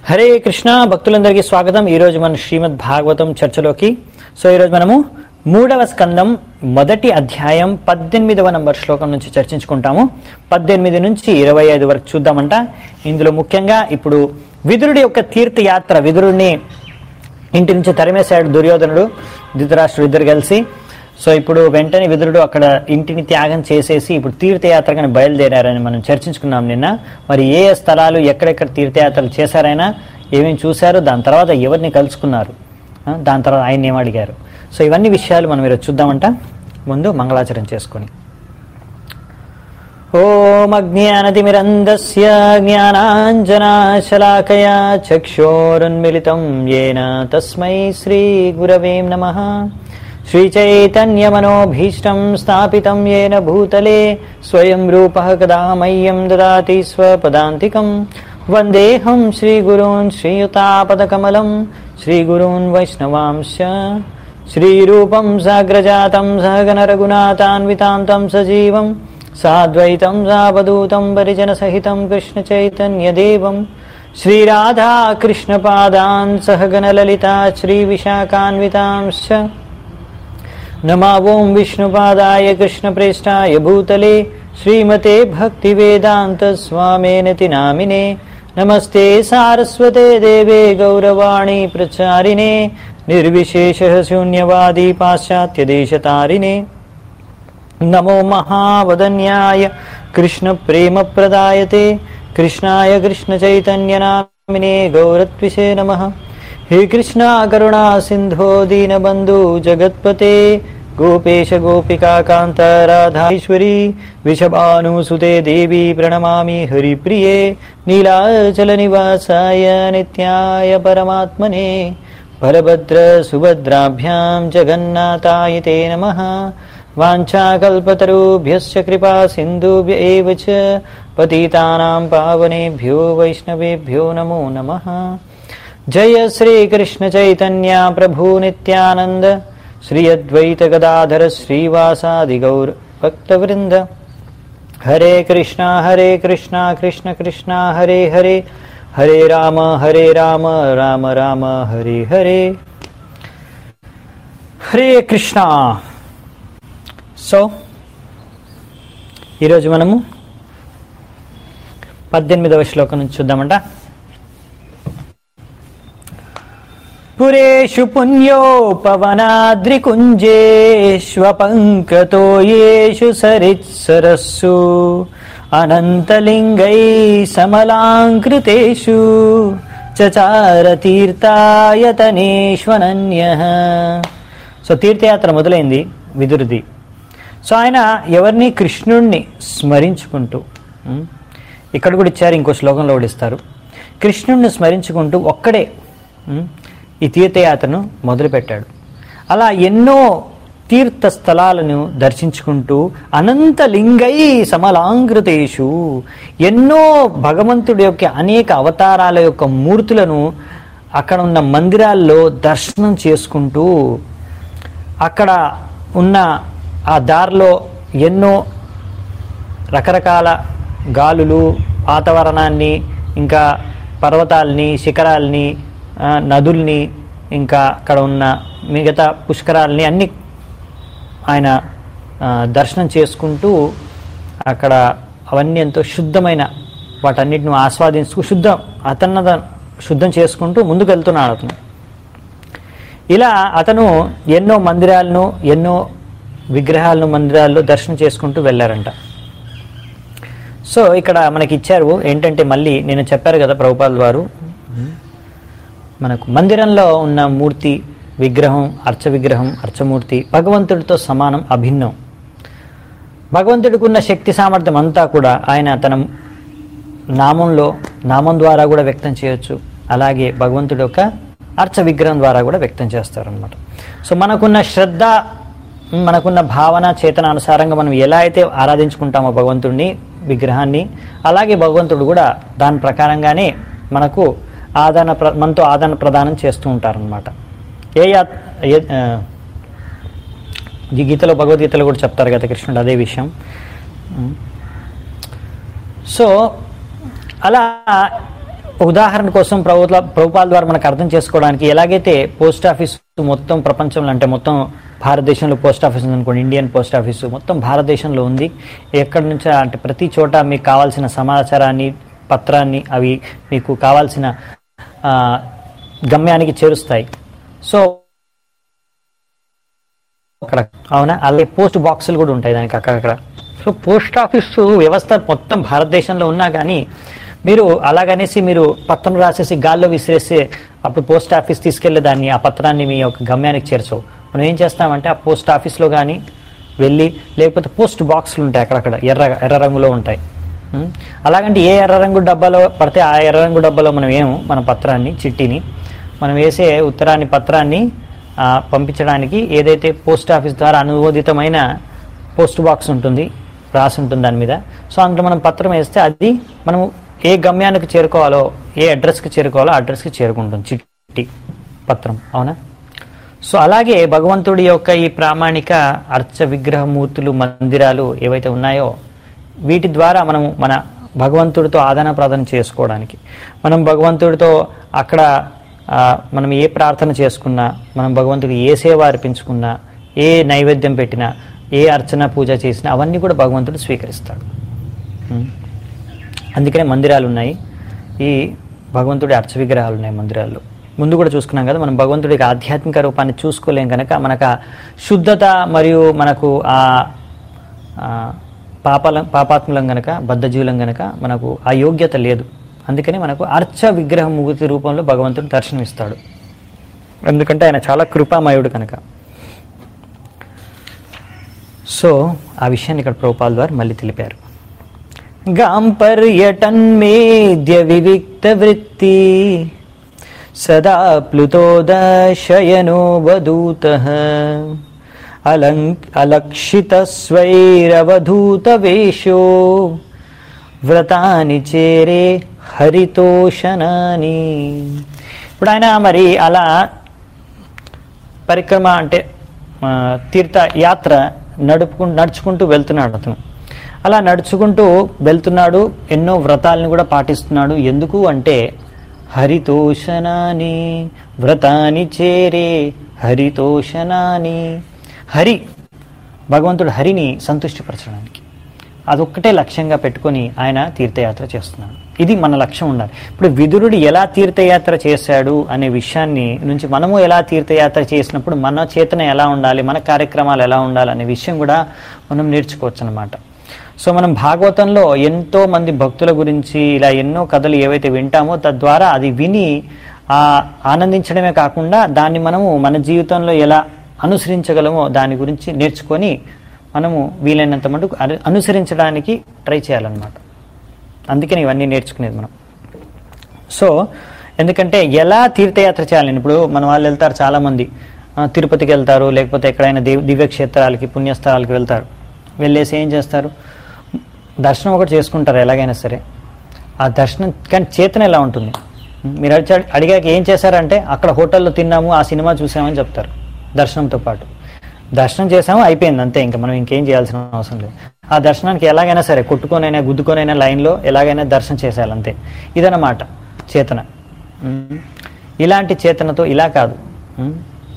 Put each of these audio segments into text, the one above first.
హరే కృష్ణ భక్తులందరికీ స్వాగతం ఈరోజు మన శ్రీమద్ భాగవతం చర్చలోకి సో ఈరోజు మనము మూడవ స్కందం మొదటి అధ్యాయం పద్దెనిమిదవ నంబర్ శ్లోకం నుంచి చర్చించుకుంటాము పద్దెనిమిది నుంచి ఇరవై ఐదు వరకు చూద్దామంట ఇందులో ముఖ్యంగా ఇప్పుడు విదురుడి యొక్క తీర్థయాత్ర విదురుడిని ఇంటి నుంచి తరిమేశాడు దుర్యోధనుడు ధృతరాష్ట్రుడు ఇద్దరు కలిసి సో ఇప్పుడు వెంటనే విదురుడు అక్కడ ఇంటిని త్యాగం చేసేసి ఇప్పుడు తీర్థయాత్రగానే బయలుదేరారని మనం చర్చించుకున్నాం నిన్న మరి ఏ ఏ స్థలాలు ఎక్కడెక్కడ తీర్థయాత్రలు చేశారైనా ఏమేమి చూశారు దాని తర్వాత ఎవరిని కలుసుకున్నారు ఆ, దాని తర్వాత ఆయన ఏం అడిగారు సో ఇవన్నీ విషయాలు మనం ఈరోజు చూద్దామంట ముందు మంగళాచరణ చేసుకొని ఓమజ్ఞానతిమిరంధస్య జ్ఞానాంజనాశలాకయా చక్షోరున్మిలితం येन తస్మై శ్రీగురవే నమः శ్రీచైతన్యమనోభీష్టం స్థాపితం येन భూతలే స్వయం రూపः కదా మह्यं దదాతి స్వపదాంతికం వందేహం శ్రీగురూన్ శ్రీయుతాపదకమలం శ్రీగురూన్ వైష్ణవాంశ శ్రీరూపం సాగ్రజాతం సహగణరఘునాథాన్వితాంతం సజీవం సాద్వైతం సావధూతం పరిజనసహితం కృష్ణచైతన్యదేవం శ్రీరాధాకృష్ణపాదాన్ సహగణలలితా శ్రీవిశాఖాన్వితాంశ్చ नमा ॐ विष्णुपादाय कृष्णप्रेष्ठाय भूतले श्रीमते भक्तिवेदान्तस्वामेनति नामिने नमस्ते सारस्वते देवे गौरवाणी प्रचारिणे निर्विशेषः शून्यवादी पाश्चात्यदेशतारिणे नमो महावदन्याय कृष्णप्रेमप्रदायते कृष्णाय कृष्णचैतन्यनामिने गौरत्विषे नमः हे कृष्णा करुणा सिन्धो दीनबन्धु जगत्पते गोपेश गोपिकान्त राधाईश्वरी वृषभानुसुते देवी प्रणमामि हरिप्रिये नीलाचलनिवासाय नित्याय परमात्मने बलभद्रसुभद्राभ्यां जगन्नाथाय ते नमः वाञ्छाकल्पतरुभ्यश्च कृपा सिन्धुभ्य एव च पतितानां पावनेभ्यो वैष्णवेभ्यो नमो नमः जय श्रीकृष्ण चैतन्य प्रभु नित्यानन्द श्री अद्वैत गदाधर श्रीवासादि गौर भक्तवृन्द हरे कृष्णा हरे कृष्णा कृष्ण कृष्णा हरे हरे हरे राम हरे राम राम राम हरे हरे హరే కృష్ణ సో ఈరోజు మనము పద్దెనిమిదవ శ్లోకం నుంచి చూద్దామంట పురేషు పుణ్యోపవనాద్రికుంజేష్వపంకతో యేషు సరిత్సరస్సు అనంతలింగై సమలాంకృతేషు చచార తీర్థాయతనేష్వనన్య సో తీర్థయాత్ర మొదలైంది విదురుది సో ఆయన ఎవరిని కృష్ణుణ్ణి స్మరించుకుంటూ ఉం, ఇక్కడ కూడా ఇచ్చారు ఇంకో శ్లోకంలో కూడా ఇస్తారు కృష్ణుణ్ణి స్మరించుకుంటూ ఒక్కడే ఉం, ఈ తీర్థయాత్రను మొదలుపెట్టాడు అలా ఎన్నో తీర్థ స్థలాలను దర్శించుకుంటూ అనంత లింగై సమలాంకృతేషు ఎన్నో భగవంతుడి యొక్క అనేక అవతారాల యొక్క మూర్తులను అక్కడ ఉన్న మందిరాల్లో దర్శనం చేసుకుంటూ అక్కడ ఉన్న ఆ దారిలో ఎన్నో రకరకాల గాలులు వాతావరణాన్ని ఇంకా పర్వతాల్ని శిఖరాల్ని ఆ, నదుల్ని ఇంకా అక్కడ ఉన్న మిగతా పుష్కరాల్ని అన్ని ఆయన ఆ, దర్శనం చేసుకుంటూ అక్కడ అవన్నీ ఎంతో శుద్ధమైన వాటన్నిటిని ఆస్వాదించుకు శుద్ధం అతన్న శుద్ధం చేసుకుంటూ ముందుకు వెళ్తున్నాడు అతను ఇలా అతను ఎన్నో మందిరాలను ఎన్నో విగ్రహాలను మందిరాల్లో దర్శనం చేసుకుంటూ వెళ్ళారంట సో ఇక్కడ మనకి ఇచ్చారు ఏంటంటే మళ్ళీ నేను చెప్పారు కదా ప్రభుపాల్ వారు మనకు మందిరంలో ఉన్న మూర్తి విగ్రహం అర్చ విగ్రహం అర్చమూర్తి భగవంతుడితో సమానం అభిన్నం భగవంతుడికి ఉన్న శక్తి సామర్థ్యం అంతా కూడా ఆయన తన నామంలో నామం ద్వారా కూడా వ్యక్తం చేయొచ్చు అలాగే భగవంతుడి యొక్క అర్చ విగ్రహం ద్వారా కూడా వ్యక్తం చేస్తారనమాట సో మనకున్న శ్రద్ధ మనకున్న భావన చేతన అనుసారంగా మనం ఎలా అయితే ఆరాధించుకుంటామో భగవంతుడిని విగ్రహాన్ని అలాగే భగవంతుడు కూడా దాని ప్రకారంగానే మనకు ఆదాన ప్ర మనతో ఆదాన ప్రదానం చేస్తూ ఉంటారనమాట ఏ యా ఏ ఆ, ఈ గీతలో భగవద్గీతలో కూడా చెప్తారు కదా కృష్ణుడు అదే విషయం ఉం. సో అలా ఒక ఉదాహరణ కోసం ప్రభుత్వ ప్రభుపాల ద్వారా మనకు అర్థం చేసుకోవడానికి ఎలాగైతే పోస్ట్ ఆఫీస్ మొత్తం ప్రపంచంలో అంటే మొత్తం భారతదేశంలో పోస్ట్ ఆఫీస్ ఉంది అనుకోండి ఇండియన్ పోస్ట్ ఆఫీసు మొత్తం భారతదేశంలో ఉంది ఎక్కడి నుంచి అంటే ప్రతి చోట మీకు కావాల్సిన సమాచారాన్ని పత్రాన్ని అవి మీకు కావాల్సిన ఆ, గమ్యానికి చేరుస్తాయి సో అక్కడ అవునా అలాగే పోస్ట్ బాక్సులు కూడా ఉంటాయి దానికి అక్కడక్కడ సో పోస్ట్ ఆఫీస్ వ్యవస్థ మొత్తం భారతదేశంలో ఉన్నా కానీ మీరు అలాగనేసి మీరు పత్రం రాసేసి గాల్లో విసిరేస్తే అప్పుడు పోస్ట్ ఆఫీస్ తీసుకెళ్లే దాన్ని ఆ పత్రాన్ని మీ యొక్క గమ్యానికి చేర్చవు మనం ఏం చేస్తామంటే ఆ పోస్ట్ ఆఫీస్లో కానీ వెళ్ళి లేకపోతే పోస్ట్ బాక్సులు ఉంటాయి అక్కడక్కడ ఎర్ర ఎర్ర రంగులో ఉంటాయి ఉం? అలాగంటే ఏ ఎర్ర రంగు డబ్బాలో పడితే ఆ ఎర్ర రంగు డబ్బాలో మనం ఏమో మన పత్రాన్ని చిట్టిని మనం వేసే ఉత్తరాన్ని పత్రాన్ని ఆ, పంపించడానికి ఏదైతే పోస్ట్ ఆఫీస్ ద్వారా అనుమోదితమైన పోస్ట్ బాక్స్ ఉంటుంది రాసి ఉంటుంది దాని మీద సో అందులో మనం పత్రం వేస్తే అది మనం ఏ గమ్యానికి చేరుకోవాలో ఏ అడ్రస్కి చేరుకోవాలో ఆ అడ్రస్కి చేరుకుంటుంది చిట్టి పత్రం అవునా సో అలాగే భగవంతుడి యొక్క ఈ ప్రామాణిక అర్చ విగ్రహమూర్తులు మందిరాలు ఏవైతే ఉన్నాయో వీటి ద్వారా మనం మన భగవంతుడితో ఆదాన ప్రార్థన చేసుకోవడానికి మనం భగవంతుడితో అక్కడ ఆ, మనం ఏ ప్రార్థన చేసుకున్నా మనం భగవంతుడికి ఏ సేవ అర్పించుకున్నా ఏ నైవేద్యం పెట్టినా ఏ అర్చన పూజ చేసినా అవన్నీ కూడా భగవంతుడు స్వీకరిస్తాడు ఉం. అందుకనే మందిరాలు ఉన్నాయి ఈ భగవంతుడి అర్చ విగ్రహాలు ఉన్నాయి మందిరాల్లో ముందు కూడా చూసుకున్నాం కదా మనం భగవంతుడికి ఆధ్యాత్మిక రూపాన్ని చూసుకోలేం కనుక మనకు ఆ శుద్ధత మరియు మనకు ఆ ఆ, పాపాల పాపాత్ములం గనక బద్ధజీవులం గనక మనకు ఆ యోగ్యత లేదు అందుకని మనకు అర్చ విగ్రహం మూర్తి రూపంలో భగవంతుడు దర్శనమిస్తాడు ఎందుకంటే ఆయన చాలా కృపామయుడు కనుక సో ఆ విషయాన్ని ఇక్కడ ప్రభుపాల్ ద్వారా మళ్ళీ తెలిపారు గాంపర్యటన్మేద్య వివిక్త వృత్తి సదా ప్లుతోదశయనో వదూత అలం అలక్షిత స్వైరవధూత వేషో వ్రతాని చేరే హరితోషణాని ఇప్పుడు ఆయన మరి అలా పరిక్రమ అంటే ఆ, తీర్థ యాత్ర నడుపుకుంటూ నడుచుకుంటూ వెళ్తున్నాడు అతను అలా నడుచుకుంటూ వెళ్తున్నాడు ఎన్నో వ్రతాలను కూడా పాటిస్తున్నాడు ఎందుకు అంటే హరితోషణాని వ్రతాని చేరే హరితోషణాని హరి భగవంతుడు హరిని సంతుష్టిపరచడానికి అదొక్కటే లక్ష్యంగా పెట్టుకొని ఆయన తీర్థయాత్ర చేస్తున్నాడు ఇది మన లక్ష్యం ఉండాలి ఇప్పుడు విదురుడు ఎలా తీర్థయాత్ర చేశాడు అనే విషయాన్ని నుంచి మనము ఎలా తీర్థయాత్ర చేసినప్పుడు మన చేతన ఎలా ఉండాలి మన కార్యక్రమాలు ఎలా ఉండాలి అనే విషయం కూడా మనం నేర్చుకోవచ్చు అనమాట సో మనం భాగవతంలో ఎంతో మంది భక్తుల గురించి ఇలా ఎన్నో కథలు ఏవైతే వింటామో తద్వారా అది విని ఆ ఆనందించడమే కాకుండా దాన్ని మనము మన జీవితంలో ఎలా అనుసరించగలమో దాని గురించి నేర్చుకొని మనము వీలైనంత మటుకు అను- అనుసరించడానికి ట్రై చేయాలన్నమాట అందుకని ఇవన్నీ నేర్చుకునేది మనం సో ఎందుకంటే ఎలా తీర్థయాత్ర చేయాలని ఇప్పుడు మన వాళ్ళు వెళ్తారు చాలామంది ఆ, తిరుపతికి వెళ్తారు లేకపోతే ఎక్కడైనా దివ్ దివ్యక్షేత్రాలకి పుణ్యస్థలాలకి వెళ్తారు వెళ్ళేసి ఏం చేస్తారు దర్శనం ఒకటి చేసుకుంటారు ఎలాగైనా సరే ఆ దర్శనం కానీ చేతన ఎలా ఉంటుంది మీరు అడిచ అడిగాక ఏం చేశారంటే అక్కడ హోటల్లో తిన్నాము ఆ సినిమా చూసామని చెప్తారు దర్శనంతో పాటు దర్శనం చేసాము అయిపోయింది అంతే ఇంకా మనం ఇంకేం చేయాల్సిన అవసరం లేదు ఆ దర్శనానికి ఎలాగైనా సరే కొట్టుకొనైనా గుద్దుకొనైనా లైన్లో ఎలాగైనా దర్శనం చేసేయాలి అంతే ఇదన్నమాట చేతన ఉమ్. ఇలాంటి చేతనతో ఇలా కాదు ఉమ్.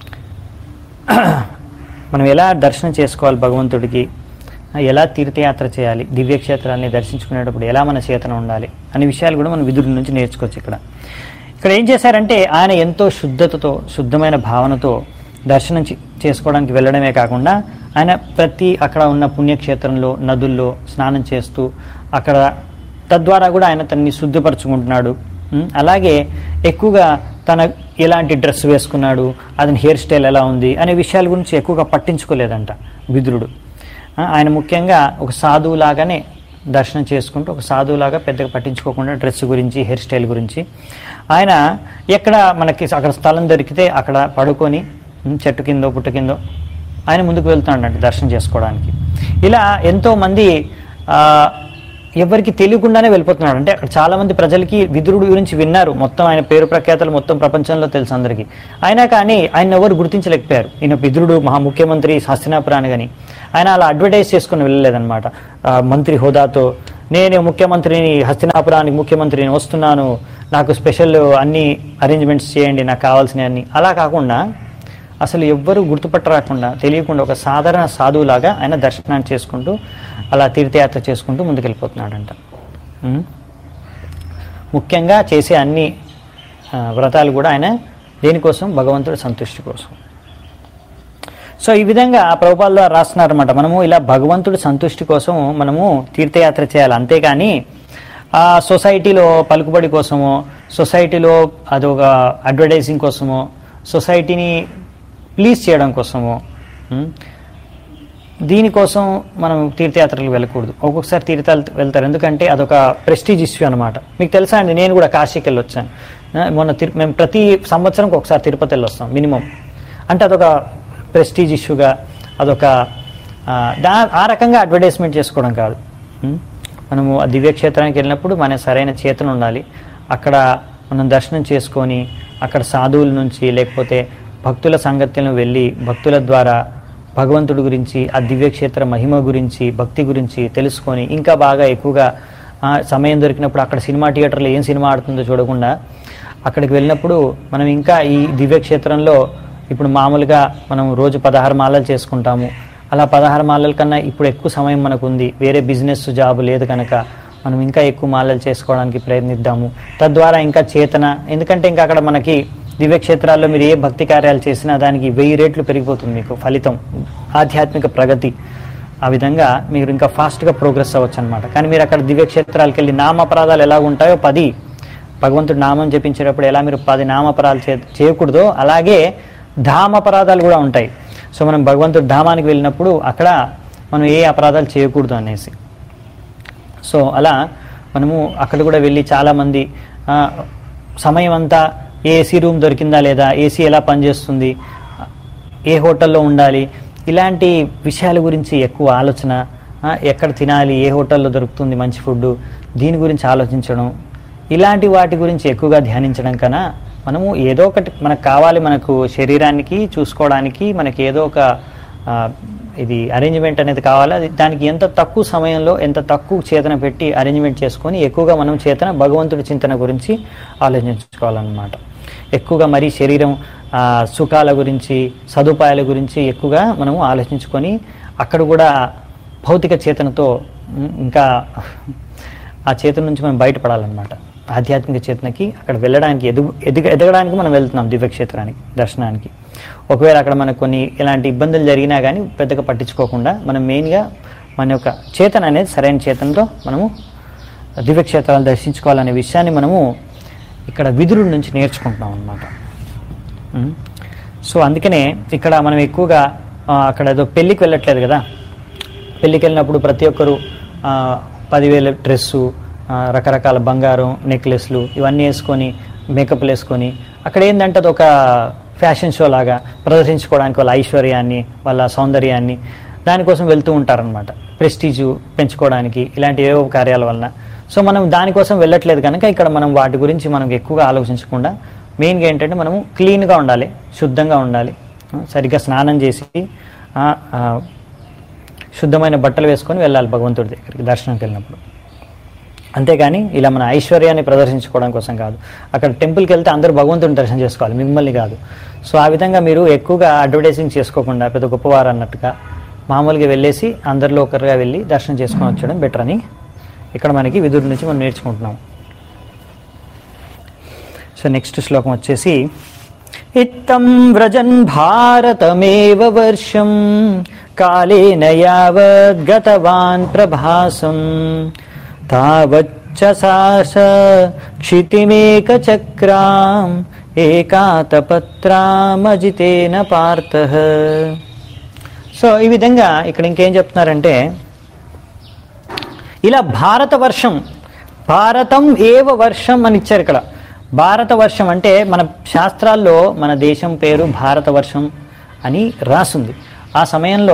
మనం ఎలా దర్శనం చేసుకోవాలి భగవంతుడికి ఎలా తీర్థయాత్ర చేయాలి దివ్యక్షేత్రాన్ని దర్శించుకునేటప్పుడు ఎలా మన చేతన ఉండాలి అనే విషయాలు కూడా మనం విధుల నుంచి నేర్చుకోవచ్చు ఇక్కడ ఇక్కడ ఏం చేశారంటే ఆయన ఎంతో శుద్ధతతో శుద్ధమైన భావనతో దర్శనం చే- చేసుకోవడానికి వెళ్ళడమే కాకుండా ఆయన ప్రతి అక్కడ ఉన్న పుణ్యక్షేత్రంలో నదుల్లో స్నానం చేస్తూ అక్కడ తద్వారా కూడా ఆయన తనని శుద్ధిపరచుకుంటున్నాడు ఉం? అలాగే ఎక్కువగా తన ఎలాంటి డ్రెస్ వేసుకున్నాడు అతని హెయిర్ స్టైల్ ఎలా ఉంది అనే విషయాల గురించి ఎక్కువగా పట్టించుకోలేదంట విదురుడు ఆ, ఆయన ముఖ్యంగా ఒక సాధువులాగానే దర్శనం చేసుకుంటూ ఒక సాధువులాగా పెద్దగా పట్టించుకోకుండా డ్రెస్ గురించి హెయిర్ స్టైల్ గురించి ఆయన ఎక్కడ మనకి అక్కడ స్థలం దొరికితే అక్కడ పడుకొని ఉం, చెట్టు కిందో పుట్ట కిందో ఆయన ముందుకు వెళ్తున్నాడంట దర్శనం చేసుకోవడానికి ఇలా ఎంతో మంది ఆ, ఎవరికి తెలియకుండానే వెళ్ళిపోతున్నాడు అంటే అక్కడ చాలా మంది ప్రజలకి విదురుడు గురించి విన్నారు మొత్తం ఆయన పేరు ప్రఖ్యాతలు మొత్తం ప్రపంచంలో తెలుసు అందరికీ అయినా కానీ ఆయన ఎవరు గుర్తించలేకపోయారు ఈయన విదురుడు మహా ముఖ్యమంత్రి హస్తినాపురాన్ని కానీ ఆయన అలా అడ్వర్టైజ్ చేసుకుని వెళ్ళలేదన్నమాట ఆ, మంత్రి హోదాతో నేను ముఖ్యమంత్రిని హస్తినాపురానికి ముఖ్యమంత్రిని వస్తున్నాను నాకు స్పెషల్ అన్ని అరేంజ్మెంట్స్ చేయండి నాకు కావాల్సినవి అన్ని అలా కాకుండా అసలు ఎవ్వరూ గుర్తుపట్టరాకుండా తెలియకుండా ఒక సాధారణ సాధువులాగా ఆయన దర్శనాన్ని చేసుకుంటూ అలా తీర్థయాత్ర చేసుకుంటూ ముందుకెళ్ళిపోతున్నాడంట ఉం? ముఖ్యంగా చేసే అన్ని ఆ, వ్రతాలు కూడా ఆయన దేనికోసం భగవంతుడి సంతుష్టి కోసం సో ఈ విధంగా ప్రభుపాల ద్వారా రాస్తున్నారన్నమాట మనము ఇలా భగవంతుడి సంతుష్టి కోసం మనము తీర్థయాత్ర చేయాలి అంతేకాని ఆ సొసైటీలో పలుకుబడి కోసమో సొసైటీలో అదొక అడ్వర్టైజింగ్ కోసమో సొసైటీని ప్లీజ్ చేయడం కోసమో ఉం? దీనికోసం మనం తీర్థయాత్రలకు వెళ్ళకూడదు ఒక్కొక్కసారి తీర్థాలు వెళ్తారు ఎందుకంటే అదొక ప్రెస్టీజ్ ఇష్యూ అనమాట మీకు తెలుసా అండి నేను కూడా కాశీకి వెళ్ళి వచ్చాను ఆ, మొన్న తిరు మేము ప్రతి సంవత్సరంకి ఒకసారి తిరుపతి వెళ్ళి వస్తాం మినిమం అంటే అదొక ప్రెస్టీజ్ ఇష్యూగా అదొక ఆ, దా ఆ రకంగా అడ్వర్టైజ్మెంట్ చేసుకోవడం కాదు ఉం? మనము ఆ దివ్యక్షేత్రానికి వెళ్ళినప్పుడు మన సరైన చేతన ఉండాలి అక్కడ మనం దర్శనం చేసుకొని అక్కడ సాధువుల నుంచి లేకపోతే భక్తుల సంగత్యం వెళ్ళి భక్తుల ద్వారా భగవంతుడి గురించి ఆ దివ్యక్షేత్ర మహిమ గురించి భక్తి గురించి తెలుసుకొని ఇంకా బాగా ఎక్కువగా ఆ, సమయం దొరికినప్పుడు అక్కడ సినిమా థియేటర్లో ఏం సినిమా ఆడుతుందో చూడకుండా అక్కడికి వెళ్ళినప్పుడు మనం ఇంకా ఈ దివ్యక్షేత్రంలో ఇప్పుడు మామూలుగా మనం రోజు పదహారు మాలలు చేసుకుంటాము అలా పదహారు మాలల కన్నా ఇప్పుడు ఎక్కువ సమయం మనకు ఉంది వేరే బిజినెస్ జాబ్ లేదు కనుక మనం ఇంకా ఎక్కువ మాలలు చేసుకోవడానికి ప్రయత్నిద్దాము తద్వారా ఇంకా చేతన ఎందుకంటే ఇంకా అక్కడ మనకి దివ్యక్షేత్రాల్లో మీరు ఏ భక్తి కార్యాలు చేసినా దానికి వెయ్యి రేట్లు పెరిగిపోతుంది మీకు ఫలితం ఆధ్యాత్మిక ప్రగతి ఆ విధంగా మీరు ఇంకా ఫాస్ట్గా ప్రోగ్రెస్ అవ్వచ్చు అనమాట కానీ మీరు అక్కడ దివ్యక్షేత్రాలకు వెళ్ళి నామపరాధాలు ఎలా ఉంటాయో పది భగవంతుడు నామం జపించేటప్పుడు ఎలా మీరు పది నామపరాలు చే చేయకూడదో అలాగే ధామపరాధాలు కూడా ఉంటాయి సో మనం భగవంతుడు ధామానికి వెళ్ళినప్పుడు అక్కడ మనం ఏ అపరాధాలు చేయకూడదు అనేసి సో అలా మనము అక్కడ కూడా వెళ్ళి చాలామంది ఆ, సమయం అంతా ఏసీ రూమ్ దొరికిందా లేదా ఏసీ ఎలా పనిచేస్తుంది ఏ హోటల్లో ఉండాలి ఇలాంటి విషయాల గురించి ఎక్కువ ఆలోచన ఆ, ఎక్కడ తినాలి ఏ హోటల్లో దొరుకుతుంది మంచి ఫుడ్ దీని గురించి ఆలోచించడం ఇలాంటి వాటి గురించి ఎక్కువగా ధ్యానించడం కన్నా మనము ఏదో ఒకటి మనకు కావాలి మనకు శరీరానికి చూసుకోవడానికి మనకి ఏదో ఒక ఆ, ఇది అరేంజ్మెంట్ అనేది కావాలి అది దానికి ఎంత తక్కువ సమయంలో ఎంత తక్కువ చేతన పెట్టి అరేంజ్మెంట్ చేసుకొని ఎక్కువగా మనం చేతన భగవంతుడి చింతన గురించి ఆలోచించుకోవాలన్నమాట ఎక్కువగా మరి శరీరం ఆ, సుఖాల గురించి సదుపాయాల గురించి ఎక్కువగా మనము ఆలోచించుకొని అక్కడ కూడా భౌతిక చేతనతో ఉమ్, ఇంకా ఆ చేతన నుంచి మనం బయటపడాలన్నమాట ఆధ్యాత్మిక చేతనకి అక్కడ వెళ్ళడానికి ఎదుగు ఎదుగ ఎదగడానికి మనం వెళ్తున్నాం దివ్యక్షేత్రానికి దర్శనానికి ఒకవేళ అక్కడ మనకు కొన్ని ఇలాంటి ఇబ్బందులు జరిగినా కానీ పెద్దగా పట్టించుకోకుండా మనం మెయిన్గా మన యొక్క చేతన అనేది సరైన చేతనతో మనము దివ్యక్షేత్రాలు దర్శించుకోవాలనే విషయాన్ని మనము ఇక్కడ విదురుడి నుంచి నేర్చుకుంటున్నాం అన్నమాట ఉం. సో అందుకనే ఇక్కడ మనం ఎక్కువగా ఆ, అక్కడ ఏదో పెళ్ళికి వెళ్ళట్లేదు కదా పెళ్ళికి వెళ్ళినప్పుడు ప్రతి ఒక్కరు ఆ, పదివేల డ్రెస్సు ఆ, రకరకాల బంగారం నెక్లెస్లు ఇవన్నీ వేసుకొని మేకప్లు వేసుకొని అక్కడ ఏంటంటే అది ఒక ఫ్యాషన్ షో లాగా ప్రదర్శించుకోవడానికి వాళ్ళ ఐశ్వర్యాన్ని వాళ్ళ సౌందర్యాన్ని దానికోసం వెళ్తూ ఉంటారనమాట ప్రెస్టీజు పెంచుకోవడానికి ఇలాంటి ఏవో కార్యాల వలన సో మనం దానికోసం వెళ్ళట్లేదు కనుక ఇక్కడ మనం వాటి గురించి మనం ఎక్కువగా ఆలోచించకుండా మెయిన్గా ఏంటంటే మనము క్లీన్గా ఉండాలి శుద్ధంగా ఉండాలి ఆ, సరిగ్గా స్నానం చేసి ఆ, ఆ, శుద్ధమైన బట్టలు వేసుకొని వెళ్ళాలి భగవంతుడి దగ్గరికి దర్శనంకి వెళ్ళినప్పుడు అంతేగాని ఇలా మన ఐశ్వర్యాన్ని ప్రదర్శించుకోవడం కోసం కాదు అక్కడ టెంపుల్కి వెళ్తే అందరూ భగవంతుడిని దర్శనం చేసుకోవాలి మిమ్మల్ని కాదు సో ఆ విధంగా మీరు ఎక్కువగా అడ్వర్టైజింగ్ చేసుకోకుండా పెద్ద గొప్పవారు అన్నట్టుగా మామూలుగా వెళ్ళేసి అందరిలో ఒకరుగా వెళ్ళి దర్శనం చేసుకొని వచ్చడం బెటర్ అని ఇక్కడ మనకి విదురు నుంచి మనం నేర్చుకుంటున్నాం సో నెక్స్ట్ శ్లోకం వచ్చేసి ఇత్తం వ్రజన్ భారతమేవ వర్షం కాళేన యావద్గతవాన్ ప్రభాసం తావచ్చ సాస క్షితిమేక చక్రాం ఏకాతపత్రామజితేన పార్థ సో ఈ విధంగా ఇక్కడ ఇంకేం చెప్తున్నారంటే ఇలా భారత వర్షం భారతం ఏవ వర్షం అని ఇచ్చారు ఇక్కడ భారత వర్షం అంటే మన శాస్త్రాల్లో మన దేశం పేరు భారత వర్షం అని రాసుంది ఆ సమయంలో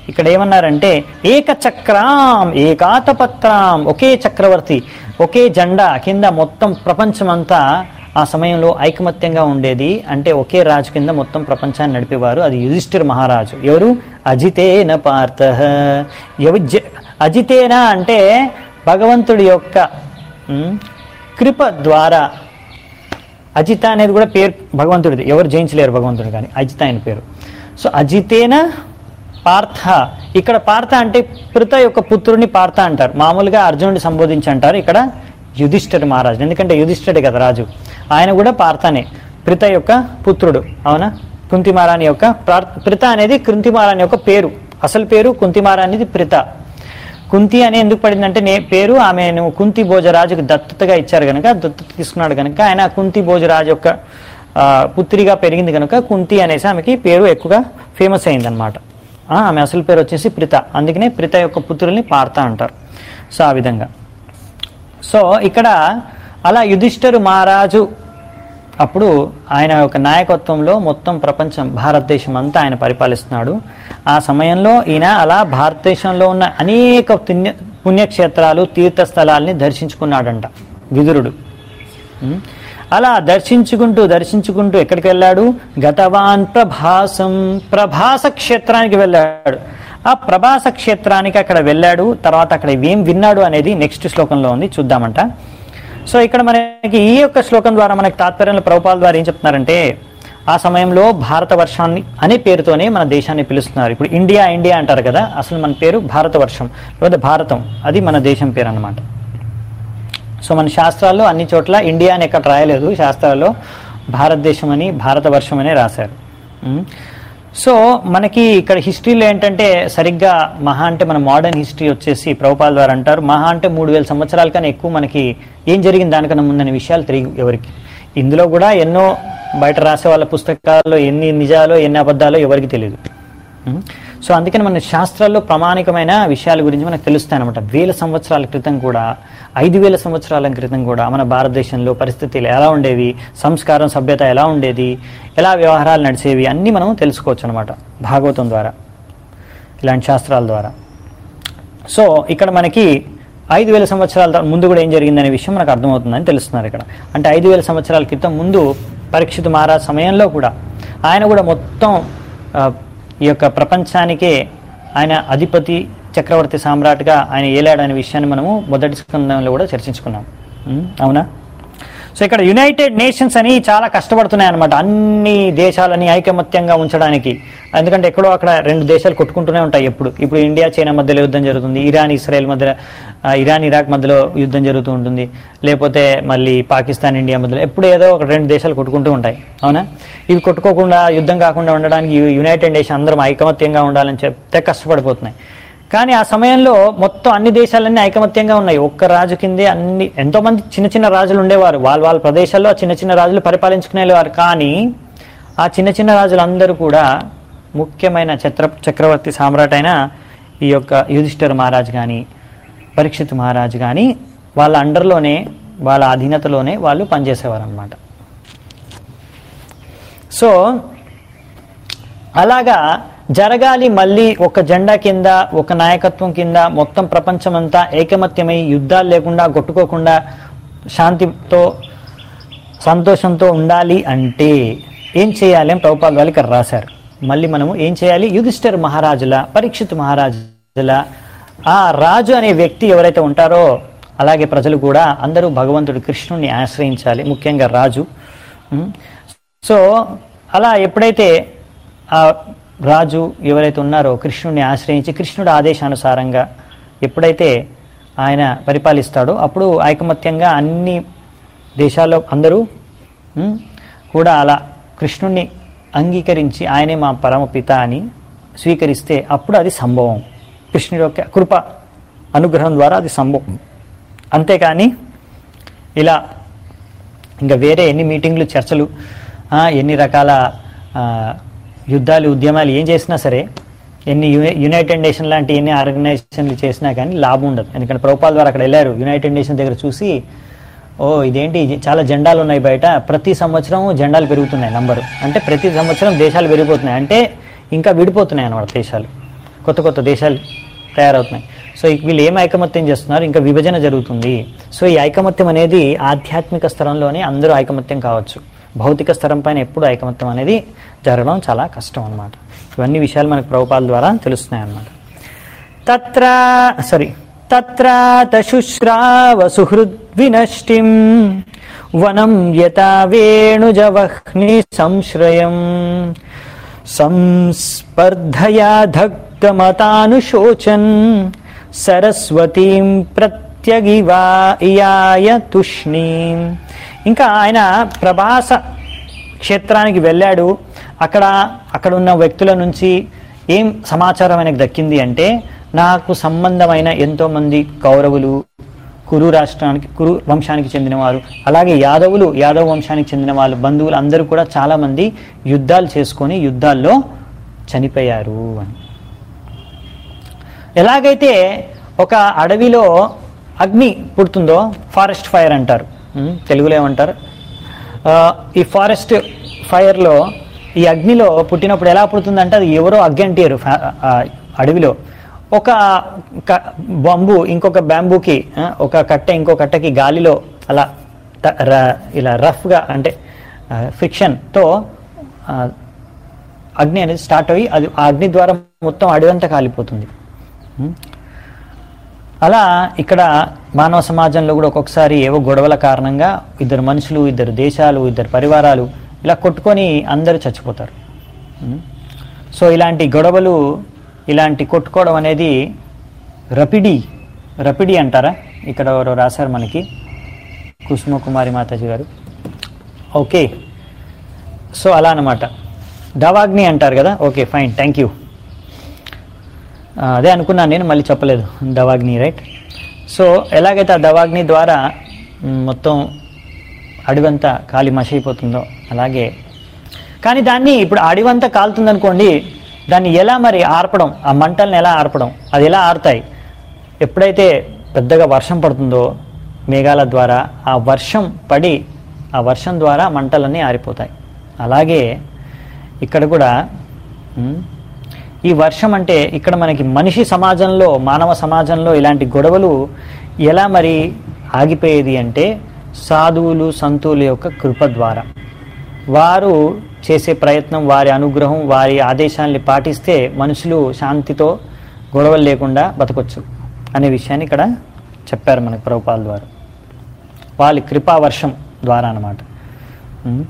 ఇక్కడ ఏమన్నారంటే ఏకచక్రాం ఏకాతపత్రాం ఒకే చక్రవర్తి ఒకే జెండా కింద మొత్తం ప్రపంచమంతా ఆ సమయంలో ఐకమత్యంగా ఉండేది అంటే ఒకే రాజు కింద మొత్తం ప్రపంచాన్ని నడిపేవారు అది యుధిష్ఠిర్ మహారాజు ఎవరు అజితేన పార్థ ఎవ- జ- అజితేన అంటే భగవంతుడి యొక్క ఉమ్, కృప ద్వారా అజిత అనేది కూడా పేరు భగవంతుడిది ఎవరు జయించలేరు భగవంతుడు కానీ అజిత ఆయన పేరు సో అజితేన పార్థ ఇక్కడ పార్థ అంటే పృత యొక్క పుత్రుడిని పార్థ అంటారు మామూలుగా అర్జునుడిని సంబోధించి అంటారు ఇక్కడ యుధిష్ఠిర మహారాజు ఎందుకంటే యుధిష్ఠిరుడే కదా రాజు ఆయన కూడా పార్థనే పృత యొక్క పుత్రుడు అవునా కుంతిమారాణి యొక్క ప్రార్- పృత అనేది కుంతిమారాణి యొక్క పేరు అసలు పేరు కుంతిమారా అనేది పృత కుంతి అని ఎందుకు పడిందంటే నే పేరు ఆమెను కుంతి భోజరాజుకు దత్తతగా ఇచ్చారు కనుక దత్తత తీసుకున్నాడు కనుక ఆయన కుంతి భోజరాజు యొక్క ఆ, పుత్రిగా పెరిగింది కనుక కుంతి అనేసి ఆమెకి పేరు ఎక్కువగా ఫేమస్ అయిందనమాట ఆమె అసలు పేరు వచ్చేసి ప్రిత అందుకనే ప్రిత యొక్క పుత్రుల్ని పార్త అంటారు సో ఆ విధంగా సో ఇక్కడ అలా యుధిష్ఠరు మహారాజు అప్పుడు ఆయన యొక్క నాయకత్వంలో మొత్తం ప్రపంచం భారతదేశం అంతా ఆయన పరిపాలిస్తున్నాడు ఆ సమయంలో ఈయన అలా భారతదేశంలో ఉన్న అనేక పుణ్య పుణ్యక్షేత్రాలు తీర్థస్థలాల్ని దర్శించుకున్నాడంట విదురుడు ఉం? అలా దర్శించుకుంటూ దర్శించుకుంటూ ఎక్కడికి వెళ్ళాడు గతవాన్ ప్రభాసం ప్రభాస క్షేత్రానికి వెళ్ళాడు ఆ ప్రభాస క్షేత్రానికి అక్కడ వెళ్ళాడు తర్వాత అక్కడ ఏం విన్నాడు అనేది నెక్స్ట్ శ్లోకంలో ఉంది చూద్దామంట సో ఇక్కడ మనకి ఈ యొక్క శ్లోకం ద్వారా మనకి తాత్పర్యంలో ప్రభుపాల ద్వారా ఏం చెప్తున్నారంటే ఆ సమయంలో భారతవర్షాన్ని అనే పేరుతోనే మన దేశాన్ని పిలుస్తున్నారు ఇప్పుడు ఇండియా ఇండియా అంటారు కదా అసలు మన పేరు భారతవర్షం లేదా భారతం అది మన దేశం పేరు అన్నమాట సో మన శాస్త్రాల్లో అన్ని చోట్ల ఇండియా అని ఎక్కడ రాయలేదు శాస్త్రాల్లో భారతదేశం అని భారతవర్షం అనే రాశారు ఉమ్. సో మనకి ఇక్కడ హిస్టరీలో ఏంటంటే సరిగ్గా మహా అంటే మన మోడర్న్ హిస్టరీ వచ్చేసి ప్రభుపాల్ ద్వారా అంటారు మహా అంటే మూడు వేల సంవత్సరాల కన్నా ఎక్కువ మనకి ఏం జరిగింది దానికన్నా ముందనే విషయాలు తెలియదు ఎవరికి ఇందులో కూడా ఎన్నో బయట రాసే వాళ్ళ పుస్తకాల్లో ఎన్ని నిజాలో ఎన్ని అబద్ధాలో ఎవరికి తెలియదు ఉం? సో అందుకని మన శాస్త్రాల్లో ప్రామాణికమైన విషయాల గురించి మనకు తెలుస్తాయి అనమాట వేల సంవత్సరాల క్రితం కూడా ఐదు వేల సంవత్సరాల క్రితం కూడా మన భారతదేశంలో పరిస్థితులు ఎలా ఉండేవి సంస్కారం సభ్యత ఎలా ఉండేది ఎలా వ్యవహారాలు నడిచేవి అన్నీ మనం తెలుసుకోవచ్చు అనమాట భాగవతం ద్వారా ఇలాంటి శాస్త్రాల ద్వారా సో ఇక్కడ మనకి ఐదు వేల సంవత్సరాల త- ముందు కూడా ఏం జరిగిందనే విషయం మనకు అర్థమవుతుందని తెలుస్తున్నారు ఇక్కడ అంటే ఐదు వేల సంవత్సరాల క్రితం ముందు పరీక్షిత్ మహారాజ్ సమయంలో కూడా ఆయన కూడా మొత్తం ఆ, ఈ యొక్క ప్రపంచానికే ఆయన అధిపతి చక్రవర్తి సామ్రాట్గా ఆయన ఏలాడనే విషయాన్ని మనము మొదటి స్కందంలో కూడా చర్చించుకున్నాం ఉం? అవునా సో ఇక్కడ యునైటెడ్ నేషన్స్ అని చాలా కష్టపడుతున్నాయి అనమాట అన్ని దేశాలని ఐకమత్యంగా ఉంచడానికి ఎందుకంటే ఎక్కడో అక్కడ రెండు దేశాలు కొట్టుకుంటూనే ఉంటాయి ఎప్పుడు ఇప్పుడు ఇండియా చైనా మధ్యలో యుద్ధం జరుగుతుంది ఇరాన్ ఇస్రాయెల్ మధ్య ఆ, ఇరాన్ ఇరాక్ మధ్యలో యుద్ధం జరుగుతూ ఉంటుంది లేకపోతే మళ్ళీ పాకిస్తాన్ ఇండియా మధ్యలో ఎప్పుడు ఏదో ఒక రెండు దేశాలు కొట్టుకుంటూ ఉంటాయి అవునా ఇవి కొట్టుకోకుండా యుద్ధం కాకుండా ఉండడానికి యు- యునైటెడ్ నేషన్ అందరం ఐకమత్యంగా ఉండాలని చెప్తే కష్టపడిపోతున్నాయి కానీ ఆ సమయంలో మొత్తం అన్ని దేశాలన్నీ ఐకమత్యంగా ఉన్నాయి ఒక్క రాజు కిందే అన్ని ఎంతో మంది చిన్న చిన్న రాజులు ఉండేవారు వాళ్ళ వాళ్ళ ప్రదేశాల్లో ఆ చిన్న చిన్న రాజులు పరిపాలించుకునేవారు కానీ ఆ చిన్న చిన్న రాజులందరూ కూడా ముఖ్యమైన చక్ర చక్రవర్తి సామ్రాట్ అయిన ఈ యొక్క యుధిష్ఠిర మహారాజు కానీ పరీక్షిత్ మహారాజు కానీ వాళ్ళ అండర్లోనే వాళ్ళ అధీనతలోనే వాళ్ళు పనిచేసేవారు అనమాట సో అలాగా జరగాలి మళ్ళీ ఒక జెండా కింద ఒక నాయకత్వం కింద మొత్తం ప్రపంచమంతా ఏకమత్యమై యుద్ధాలు లేకుండా కొట్టుకోకుండా శాంతితో సంతోషంతో ఉండాలి అంటే ఏం చేయాలి అని ప్రభుపాల్ వాళ్ళు ఇక్కడ రాశారు మళ్ళీ మనము ఏం చేయాలి యుధిష్ఠిర్ మహారాజుల పరీక్షిత్ మహారాజుల ఆ రాజు అనే వ్యక్తి ఎవరైతే ఉంటారో అలాగే ప్రజలు కూడా అందరూ భగవంతుడు కృష్ణుడిని ఆశ్రయించాలి ముఖ్యంగా రాజు ఉం? సో అలా ఎప్పుడైతే ఆ రాజు ఎవరైతే ఉన్నారో కృష్ణుడిని ఆశ్రయించి కృష్ణుడి ఆదేశానుసారంగా ఎప్పుడైతే ఆయన పరిపాలిస్తాడో అప్పుడు ఐకమత్యంగా అన్ని దేశాల్లో అందరూ ఉం, కూడా అలా కృష్ణుణ్ణి అంగీకరించి ఆయనే మా పరమపిత అని స్వీకరిస్తే అప్పుడు అది సంభవం కృష్ణుడి యొక్క కృప అనుగ్రహం ద్వారా అది సంభవం అంతేకాని ఇలా ఇంకా వేరే ఎన్ని మీటింగ్లు చర్చలు ఆ, ఎన్ని రకాల ఆ, యుద్ధాలు ఉద్యమాలు ఏం చేసినా సరే ఎన్ని యునై- యునైటెడ్ నేషన్ లాంటి ఎన్ని ఆర్గనైజేషన్లు చేసినా కానీ లాభం ఉండదు ఎందుకంటే ప్రభుపాల్ ద్వారా అక్కడ వెళ్ళారు యునైటెడ్ నేషన్ దగ్గర చూసి ఓ ఇదేంటి ఇది చాలా జెండాలు ఉన్నాయి బయట ప్రతి సంవత్సరం జెండాలు పెరుగుతున్నాయి నంబరు అంటే ప్రతి సంవత్సరం దేశాలు పెరిగిపోతున్నాయి అంటే ఇంకా విడిపోతున్నాయి అన్నమాట దేశాలు కొత్త కొత్త దేశాలు తయారవుతున్నాయి సో ఇక వీళ్ళు ఏం ఐకమత్యం చేస్తున్నారు ఇంకా విభజన జరుగుతుంది సో ఈ ఐకమత్యం అనేది ఆధ్యాత్మిక స్తరంలోనే అందరూ ఐకమత్యం కావచ్చు భౌతిక స్తరం పైన ఎప్పుడు ఐకమత్యం అనేది జరగడం చాలా కష్టం అన్నమాట ఇవన్నీ విషయాలు మనకు ప్రభుపాల ద్వారా తెలుస్తున్నాయి అన్నమాట తత్ర సారీ తత్రాత శుశ్రావ సుహృద్వినష్టిం వనం యథా వేణుజవహ్ని సంశ్రయం సంస్పర్ధయా దగ్ధమతానుశోచన్ సరస్వతీం ప్రత్యగివా ఇయాయ తుష్ణీం ఇంకా ఆయన ప్రభాస క్షేత్రానికి వెళ్ళాడు అక్కడ అక్కడ ఉన్న వ్యక్తుల నుంచి ఏం సమాచారం ఆయనకు దక్కింది అంటే నాకు సంబంధమైన ఎంతోమంది కౌరవులు కురు రాష్ట్రానికి కురు వంశానికి చెందినవారు అలాగే యాదవులు యాదవ వంశానికి చెందిన వాళ్ళు బంధువులు అందరూ కూడా చాలామంది యుద్ధాలు చేసుకొని యుద్ధాల్లో చనిపోయారు అని ఎలాగైతే ఒక అడవిలో అగ్ని పుడుతుందో ఫారెస్ట్ ఫైర్ అంటారు ఉమ్, తెలుగులో ఏమంటారు ఆ, ఈ ఫారెస్ట్ ఫైర్లో ఈ అగ్నిలో పుట్టినప్పుడు ఎలా పుడుతుందంటే అది ఎవరో అగ్గి అంటారు ఫా- ఆ, అడవిలో ఒక క- బంబు ఇంకొక బ్యాంబూకి ఆ, ఒక కట్టె ఇంకో కట్టెకి గాలిలో అలా ట- ర- ఇలా రఫ్గా అంటే ఫ్రిక్షన్తో అగ్ని అనేది స్టార్ట్ అయ్యి అది ఆ అగ్ని ద్వారా మొత్తం అడవంతా కాలిపోతుంది ఉం? అలా ఇక్కడ మానవ సమాజంలో కూడా ఒక్కొక్కసారి ఏవో గొడవల కారణంగా ఇద్దరు మనుషులు ఇద్దరు దేశాలు ఇద్దరు పరివారాలు ఇలా కొట్టుకొని అందరూ చచ్చిపోతారు ఉం? సో ఇలాంటి గొడవలు ఇలాంటి కొట్టుకోవడం అనేది రపిడి రపిడి అంటారా ఇక్కడ ఎవరో రాశారు మనకి కుసుమ కుమారి మాతాజీ గారు ఓకే సో అలా అన్నమాట దవాగ్ని అంటారు కదా ఓకే ఫైన్ థ్యాంక్ యూ ఆ, అదే అనుకున్నాను నేను మళ్ళీ చెప్పలేదు దవాగ్ని రైట్ సో ఎలాగైతే ఆ దవాగ్ని ద్వారా మ్, మొత్తం అడివంతా కాలి మసి అయిపోతుందో అలాగే కానీ దాన్ని ఇప్పుడు అడివంతా కాలుతుంది అనుకోండి దాన్ని ఎలా మరి ఆర్పడం ఆ మంటల్ని ఎలా ఆర్పడం అది ఎలా ఆరుతాయి ఎప్పుడైతే పెద్దగా వర్షం పడుతుందో మేఘాల ద్వారా ఆ వర్షం పడి ఆ వర్షం ద్వారా మంటలన్నీ ఆరిపోతాయి అలాగే ఇక్కడ కూడా మ్, ఈ వర్షం అంటే ఇక్కడ మనకి మనిషి సమాజంలో మానవ సమాజంలో ఇలాంటి గొడవలు ఎలా మరి ఆగిపోయేది అంటే సాధువులు సంతువుల యొక్క కృప ద్వారా వారు చేసే ప్రయత్నం వారి అనుగ్రహం వారి ఆదేశాన్ని పాటిస్తే మనుషులు శాంతితో గొడవలు లేకుండా బతకొచ్చు అనే విషయాన్ని ఇక్కడ చెప్పారు మనకు ప్రభుపాల ద్వారా వాళ్ళ కృపా వర్షం ద్వారా అన్నమాట ఉం.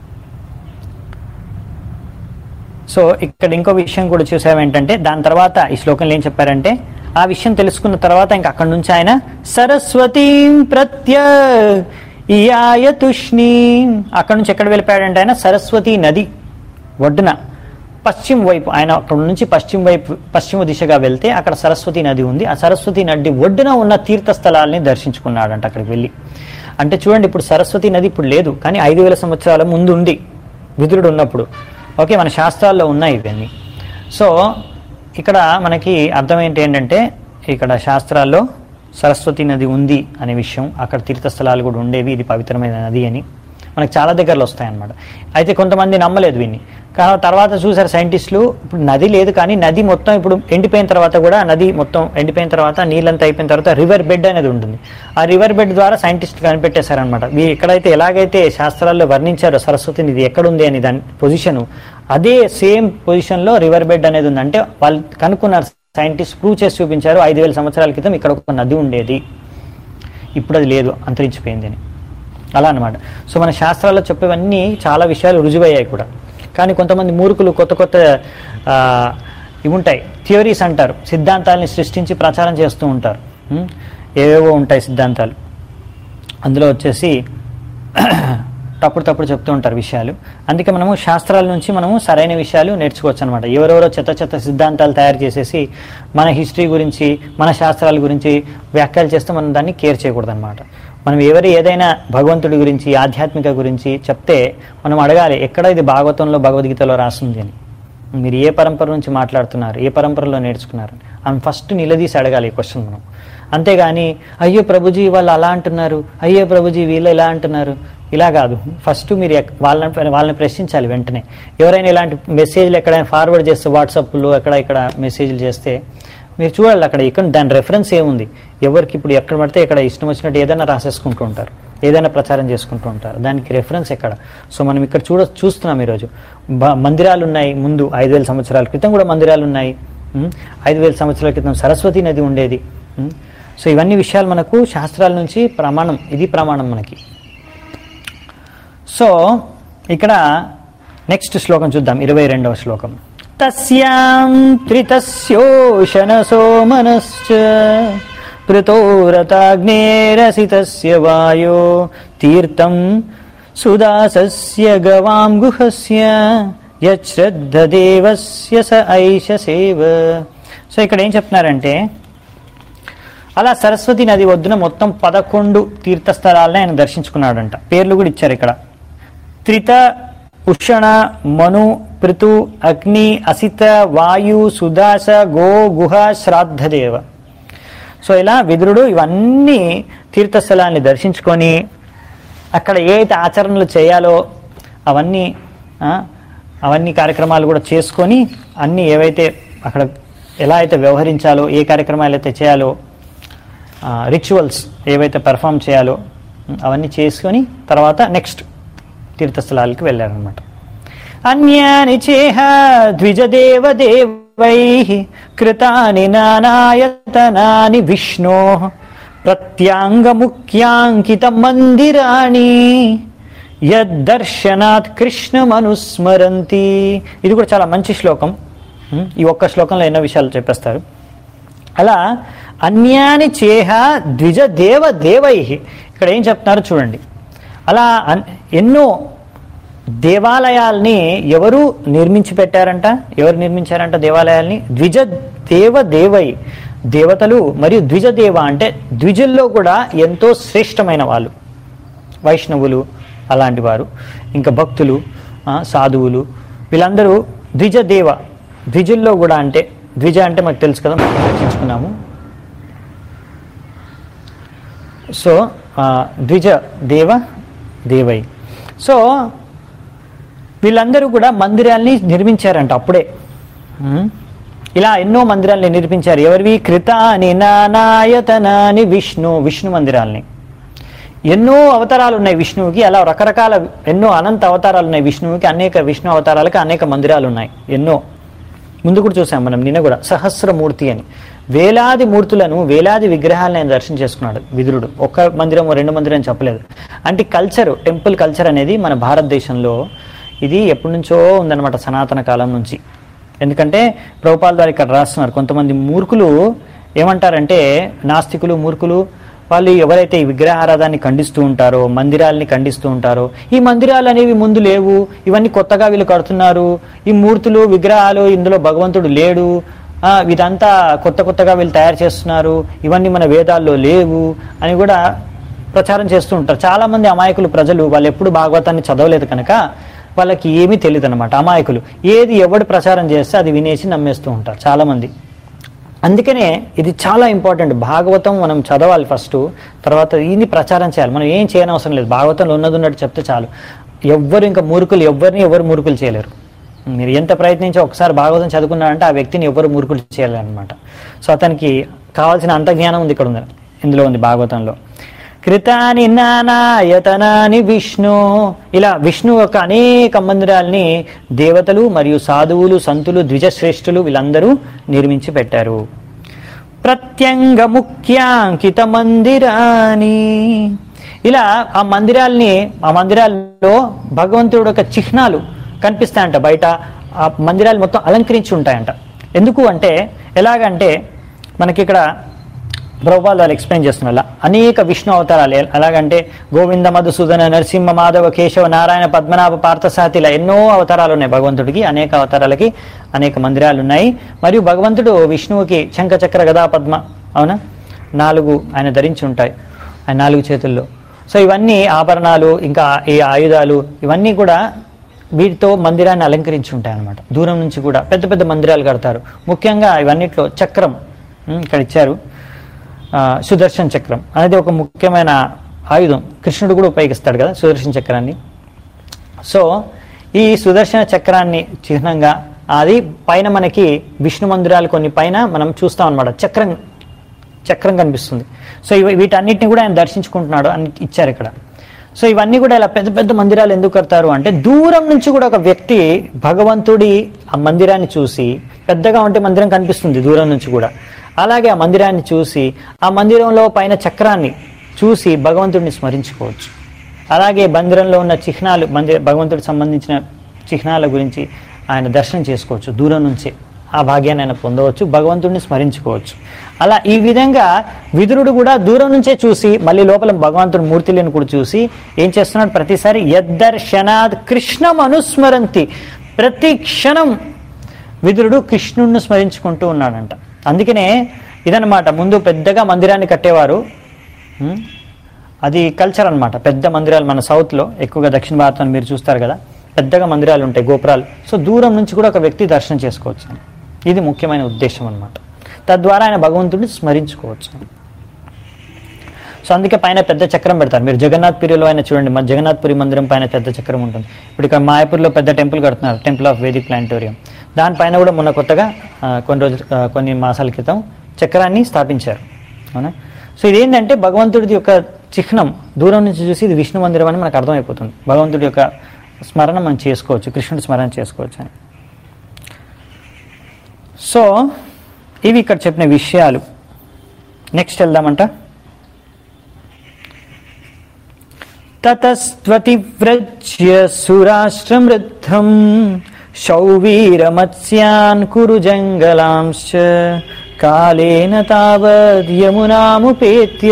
సో ఇక్కడ ఇంకో విషయం కూడా చూసాం ఏంటంటే దాని తర్వాత ఈ శ్లోకంలో ఏం చెప్పారంటే ఆ విషయం తెలుసుకున్న తర్వాత ఇంకా అక్కడి నుంచి ఆయన సరస్వతీం ప్రత్య ఇయాయ తుష్ణీం అక్కడ నుంచి ఎక్కడ వెళ్ళిపోయాడంటే ఆయన సరస్వతి నది ఒడ్డున పశ్చిమ వైపు ఆయన అక్కడ నుంచి పశ్చిమ వైపు పశ్చిమ దిశగా వెళ్తే అక్కడ సరస్వతి నది ఉంది ఆ సరస్వతి నది ఒడ్డున ఉన్న తీర్థస్థలాల్ని దర్శించుకున్నాడంట అక్కడికి వెళ్ళి అంటే చూడండి ఇప్పుడు సరస్వతి నది ఇప్పుడు లేదు కానీ ఐదు వేల సంవత్సరాల ముందు ఉంది విదురుడు ఉన్నప్పుడు ఓకే మన శాస్త్రాల్లో ఉన్నాయి ఇవన్నీ సో ఇక్కడ మనకి అర్థం ఏంటి ఏంటంటే ఇక్కడ శాస్త్రాల్లో సరస్వతి నది ఉంది అనే విషయం అక్కడ తీర్థస్థలాలు కూడా ఉండేవి ఇది పవిత్రమైన నది అని మనకు చాలా దగ్గరలో వస్తాయన్నమాట అయితే కొంతమంది నమ్మలేదు వీన్ని కానీ తర్వాత చూసారు సైంటిస్టులు ఇప్పుడు నది లేదు కానీ నది మొత్తం ఇప్పుడు ఎండిపోయిన తర్వాత కూడా నది మొత్తం ఎండిపోయిన తర్వాత నీళ్ళంతా అయిపోయిన తర్వాత రివర్ బెడ్ అనేది ఉంటుంది ఆ రివర్ బెడ్ ద్వారా సైంటిస్ట్ కనిపెట్టేశారనమాట వీ ఎక్కడైతే ఎలాగైతే శాస్త్రాల్లో వర్ణించారో సరస్వతి నిధి ఎక్కడుంది అని దాని పొజిషను అదే సేమ్ పొజిషన్లో రివర్ బెడ్ అనేది ఉంది అంటే వాళ్ళు కనుక్కున్నారు సైంటిస్ట్ ప్రూవ్ చేసి చూపించారు ఐదు వేల సంవత్సరాల క్రితం ఇక్కడ ఒక నది ఉండేది ఇప్పుడు అది లేదు అంతరించిపోయింది అని అలా అన్నమాట సో మన శాస్త్రాల్లో చెప్పేవన్నీ చాలా విషయాలు రుజువయ్యాయి కూడా కానీ కొంతమంది మూర్ఖులు కొత్త కొత్త ఆ, ఇవి ఉంటాయి థియరీస్ అంటారు సిద్ధాంతాలని సృష్టించి ప్రచారం చేస్తూ ఉంటారు ఉం? ఏవేవో ఉంటాయి సిద్ధాంతాలు అందులో వచ్చేసి తప్పుడు తప్పుడు చెప్తూ ఉంటారు విషయాలు అందుకే మనము శాస్త్రాల నుంచి మనము సరైన విషయాలు నేర్చుకోవచ్చు అనమాట ఎవరెవరో చెత్త చెత్త సిద్ధాంతాలు తయారు చేసేసి మన హిస్టరీ గురించి మన శాస్త్రాల గురించి వ్యాఖ్యలు చేస్తే మనం దాన్ని కేర్ చేయకూడదు అనమాట మనం ఎవరు ఏదైనా భగవంతుడి గురించి ఆధ్యాత్మిక గురించి చెప్తే మనం అడగాలి ఎక్కడ ఇది భాగవతంలో భగవద్గీతలో రాస్తుంది అని మీరు ఏ పరంపర నుంచి మాట్లాడుతున్నారు ఏ పరంపరలో నేర్చుకున్నారు అని ఫస్ట్ నిలదీసి అడగాలి ఈ క్వశ్చన్ మనం అంతేగాని అయ్యో ప్రభుజీ వాళ్ళు అలా అంటున్నారు అయ్యో ప్రభుజీ వీళ్ళు ఇలా అంటున్నారు ఇలా కాదు ఫస్ట్ మీరు ఎక్- వాళ్ళని వాళ్ళని ప్రశ్నించాలి వెంటనే ఎవరైనా ఇలాంటి మెసేజ్లు ఎక్కడైనా ఫార్వర్డ్ చేస్తే వాట్సాప్లో ఎక్కడ ఇక్కడ మెసేజ్లు చేస్తే మీరు చూడాలి అక్కడ ఇక్కడ దాని రెఫరెన్స్ ఏముంది ఎవరికి ఇప్పుడు ఎక్కడ పడితే ఇక్కడ ఇష్టం వచ్చినట్టు ఏదైనా రాసేసుకుంటూ ఉంటారు ఏదైనా ప్రచారం చేసుకుంటూ ఉంటారు దానికి రెఫరెన్స్ ఎక్కడ సో మనం ఇక్కడ చూడ చూస్తున్నాం ఈరోజు బ- మందిరాలు ఉన్నాయి ముందు ఐదు వేల సంవత్సరాల క్రితం కూడా మందిరాలు ఉన్నాయి ఉం? ఐదు వేల సంవత్సరాల క్రితం సరస్వతి నది ఉండేది ఉం? సో ఇవన్నీ విషయాలు మనకు శాస్త్రాల నుంచి ప్రమాణం ఇది ప్రమాణం మనకి సో ఇక్కడ నెక్స్ట్ శ్లోకం చూద్దాం ఇరవై రెండవ శ్లోకం తస్యాం త్రితస్యోషణ సోమనశ్చ పృతోరతాగ్నేరసితస్య వాయో తీర్థం సుదాసస్య గవాం గుహస్య యశ్రద్ధదేవస్య స ఐష సేవ సో ఇక్కడ ఏం చెప్తున్నారంటే అలా సరస్వతి నది ఒడ్డున మొత్తం పదకొండు తీర్థస్థలాలను ఆయన దర్శించుకున్నాడంట పేర్లు కూడా ఇచ్చారు ఇక్కడ త్రిత ఉషణ మను పృతు అగ్ని అసిత వాయు సుదాస గో గుహ శ్రాద్ధదేవ సో ఇలా విదురుడు ఇవన్నీ తీర్థస్థలాన్ని దర్శించుకొని అక్కడ ఏ అయితే ఆచరణలు చేయాలో అవన్నీ ఆ, అవన్నీ కార్యక్రమాలు కూడా చేసుకొని అన్నీ ఏవైతే అక్కడ ఎలా అయితే వ్యవహరించాలో ఏ కార్యక్రమాలు అయితే చేయాలో రిచువల్స్ ఏవైతే పెర్ఫామ్ చేయాలో ఉమ్, అవన్నీ చేసుకొని తర్వాత నెక్స్ట్ తీర్థస్థలాలకి వెళ్ళారనమాట అన్యాని చేహ ద్విజదేవదేవై కృతాని నానాయతనాని విష్ణో ప్రత్యాంగముఖ్యాంకిత మందిరాణి యద్దర్శనాత్ కృష్ణమనుస్మరంతి ఇది కూడా చాలా మంచి శ్లోకం ఉమ్, ఈ ఒక్క శ్లోకంలో ఎన్నో విషయాలు చెప్పేస్తారు అలా అన్యాని చేహ ద్విజ దేవ దేవై ఇక్కడ ఏం చెప్తున్నారు చూడండి అలా అన్- ఎన్నో దేవాలయాల్ని ఎవరు నిర్మించి పెట్టారంట ఎవరు నిర్మించారంట దేవాలయాల్ని ద్విజ దేవ దేవై దేవతలు మరియు ద్విజ దేవ అంటే ద్విజుల్లో కూడా ఎంతో శ్రేష్టమైన వాళ్ళు వైష్ణవులు అలాంటి వారు ఇంకా భక్తులు ఆ, సాధువులు వీళ్ళందరూ ద్విజ దేవ ద్విజుల్లో కూడా అంటే ద్విజ అంటే మనకు తెలుసు కదా మనం చర్చించుకున్నాము సో ఆ, ద్విజ దేవ దేవై సో వీళ్ళందరూ కూడా మందిరాల్ని నిర్మించారంట అప్పుడే ఉమ్. ఇలా ఎన్నో మందిరాల్ని నిర్మించారు ఎవరివి కృతాని నానాయతనాని విష్ణు విష్ణు మందిరాల్ని ఎన్నో అవతారాలు ఉన్నాయి విష్ణువుకి అలా రకరకాల ఎన్నో అనంత అవతారాలు ఉన్నాయి విష్ణువుకి అనేక విష్ణు అవతారాలకి అనేక మందిరాలు ఉన్నాయి ఎన్నో ముందు కూడా చూసాం మనం నిన్న కూడా సహస్రమూర్తి అని వేలాది మూర్తులను వేలాది విగ్రహాలను ఆయన దర్శనం చేసుకున్నాడు విదురుడు ఒక్క మందిరం రెండు మందిరం అని చెప్పలేదు అంటే కల్చర్ టెంపుల్ కల్చర్ అనేది మన భారతదేశంలో ఇది ఎప్పటి నుంచో ఉందన్నమాట సనాతన కాలం నుంచి ఎందుకంటే ప్రభుపాల ద్వారా ఇక్కడ రాస్తున్నారు కొంతమంది మూర్ఖులు ఏమంటారంటే నాస్తికులు మూర్ఖులు వాళ్ళు ఎవరైతే ఈ విగ్రహారాధాన్ని ఖండిస్తూ ఉంటారో మందిరాల్ని ఖండిస్తూ ఉంటారో ఈ మందిరాలు అనేవి ముందు లేవు ఇవన్నీ కొత్తగా వీళ్ళు కడుతున్నారు ఈ మూర్తులు విగ్రహాలు ఇందులో భగవంతుడు లేడు ఆ, ఇదంతా కొత్త కొత్తగా వీళ్ళు తయారు చేస్తున్నారు ఇవన్నీ మన వేదాల్లో లేవు అని కూడా ప్రచారం చేస్తూ ఉంటారు చాలా మంది అమాయకులు ప్రజలు వాళ్ళు ఎప్పుడు భాగవతాన్ని చదవలేదు కనుక వాళ్ళకి ఏమీ తెలియదు అనమాట అమాయకులు ఏది ఎవడు ప్రచారం చేస్తే అది వినేసి నమ్మేస్తూ ఉంటారు చాలా మంది అందుకనే ఇది చాలా ఇంపార్టెంట్ భాగవతం మనం చదవాలి ఫస్ట్ తర్వాత ఇది ప్రచారం చేయాలి మనం ఏం చేయనవసరం లేదు భాగవతంలో ఉన్నది ఉన్నట్టు చెప్తే చాలు ఎవ్వరు ఇంకా మూర్ఖులు ఎవ్వరిని ఎవరు మూర్ఖులు చేయలేరు మీరు ఎంత ప్రయత్నించి ఒకసారి భాగవతం చదువుకున్నారంటే ఆ వ్యక్తిని ఎవరు మూర్ఖులు చేయాలన్నమాట సో అతనికి కావాల్సిన అంత జ్ఞానం ఉంది ఇక్కడ ఉంది ఇందులో ఉంది భాగవతంలో కృతాని నానాయతనాని విష్ణు ఇలా విష్ణు యొక్క అనేక మందిరాల్ని దేవతలు మరియు సాధువులు సంతులు ద్విజశ్రేష్ఠులు వీళ్ళందరూ నిర్మించి పెట్టారు ప్రత్యంగ ముఖ్యాంకిత మందిరాని ఇలా ఆ మందిరాల్ని ఆ మందిరాల్లో భగవంతుడు యొక్క చిహ్నాలు కనిపిస్తాయంట బయట ఆ మందిరాలు మొత్తం అలంకరించి ఉంటాయంట ఎందుకు అంటే ఎలాగంటే మనకి ఇక్కడ ప్రభుపాల్ వాళ్ళు ఎక్స్ప్లెయిన్ చేస్తున్నారు అనేక విష్ణు అవతారాలు ఎ- ఎలాగంటే గోవింద మధుసూదన నరసింహ మాధవ కేశవ నారాయణ పద్మనాభ పార్థసాతి ఇలా ఎన్నో అవతారాలు ఉన్నాయి భగవంతుడికి అనేక అవతారాలకి అనేక మందిరాలు ఉన్నాయి మరియు భగవంతుడు విష్ణువుకి శంఖ చక్ర గదా పద్మ అవునా నాలుగు ఆయన ధరించి ఉంటాయి ఆయన నాలుగు చేతుల్లో సో ఇవన్నీ ఆభరణాలు ఇంకా ఈ ఆయుధాలు ఇవన్నీ కూడా వీటితో మందిరాన్ని అలంకరించి ఉంటాయి అన్నమాట దూరం నుంచి కూడా పెద్ద పెద్ద మందిరాలు కడతారు ముఖ్యంగా ఇవన్నిట్లో చక్రం ఉమ్, ఇక్కడ ఇచ్చారు ఆ, సుదర్శన్ చక్రం అనేది ఒక ముఖ్యమైన ఆయుధం కృష్ణుడు కూడా ఉపయోగిస్తాడు కదా సుదర్శన చక్రాన్ని సో ఈ సుదర్శన చక్రాన్ని చిహ్నంగా అది పైన మనకి విష్ణు మందిరాలు కొన్ని పైన మనం చూస్తాం అనమాట చక్రం చక్రం కనిపిస్తుంది సో ఇవి వీటన్నిటిని కూడా ఆయన దర్శించుకుంటున్నాడు అని ఇచ్చారు ఇక్కడ సో ఇవన్నీ కూడా ఇలా పెద్ద పెద్ద మందిరాలు ఎందుకు కడతారు అంటే దూరం నుంచి కూడా ఒక వ్యక్తి భగవంతుడి ఆ మందిరాన్ని చూసి పెద్దగా ఉంటే మందిరం కనిపిస్తుంది దూరం నుంచి కూడా అలాగే ఆ మందిరాన్ని చూసి ఆ మందిరంలో పైన చక్రాన్ని చూసి భగవంతుడిని స్మరించుకోవచ్చు అలాగే మందిరంలో ఉన్న చిహ్నాలు మందిర భగవంతుడికి సంబంధించిన చిహ్నాల గురించి ఆయన దర్శనం చేసుకోవచ్చు దూరం నుంచే ఆ భాగ్యాన్ని ఆయన పొందవచ్చు భగవంతుడిని స్మరించుకోవచ్చు అలా ఈ విధంగా విదురుడు కూడా దూరం నుంచే చూసి మళ్ళీ లోపల భగవంతుడి మూర్తులను కూడా చూసి ఏం చేస్తున్నాడు ప్రతిసారి యద్దర్శనాద్ కృష్ణం అనుస్మరంతి ప్రతి క్షణం విదురుడు కృష్ణుడిని స్మరించుకుంటూ ఉన్నాడంట అందుకనే ఇదనమాట ముందు పెద్దగా మందిరాన్ని కట్టేవారు ఉం? అది కల్చర్ అన్నమాట పెద్ద మందిరాలు మన సౌత్లో ఎక్కువగా దక్షిణ భారతం మీరు చూస్తారు కదా పెద్దగా మందిరాలు ఉంటాయి గోపురాలు సో దూరం నుంచి కూడా ఒక వ్యక్తి దర్శనం చేసుకోవచ్చు ఇది ముఖ్యమైన ఉద్దేశం అన్నమాట తద్వారా ఆయన భగవంతుడిని స్మరించుకోవచ్చు సో అందుకే పైన పెద్ద చక్రం పెడతారు మీరు జగన్నాథ్ పురిలో అయినా చూడండి మన జగన్నాథ్ పురి మందిరం పైన పెద్ద చక్రం ఉంటుంది ఇప్పుడు ఇక్కడ మాయాపూర్లో పెద్ద టెంపుల్ కడుతున్నారు టెంపుల్ ఆఫ్ వేదిక్ ప్లానిటోరియం దానిపైన కూడా మొన్న కొత్తగా ఆ, కొన్ని రోజులు ఆ, కొన్ని మాసాల క్రితం చక్రాన్ని స్థాపించారు అవునా సో ఇదేంటంటే భగవంతుడి యొక్క చిహ్నం దూరం నుంచి చూసి ఇది విష్ణు మందిరం అని మనకు అర్థమైపోతుంది భగవంతుడి యొక్క స్మరణ మనం చేసుకోవచ్చు కృష్ణుడి స్మరణ చేసుకోవచ్చు అని సో ఇవి ఇక్కడ చెప్పిన విషయాలు నెక్స్ట్ వెళ్దామంట తతస్త్వతివ్రజ్య సురాష్ట్రమృద్ధం శౌవీరమత్స్యాన్ కురు జంగలాంశ్చ కాలేన తావద్ యమునాముపేత్య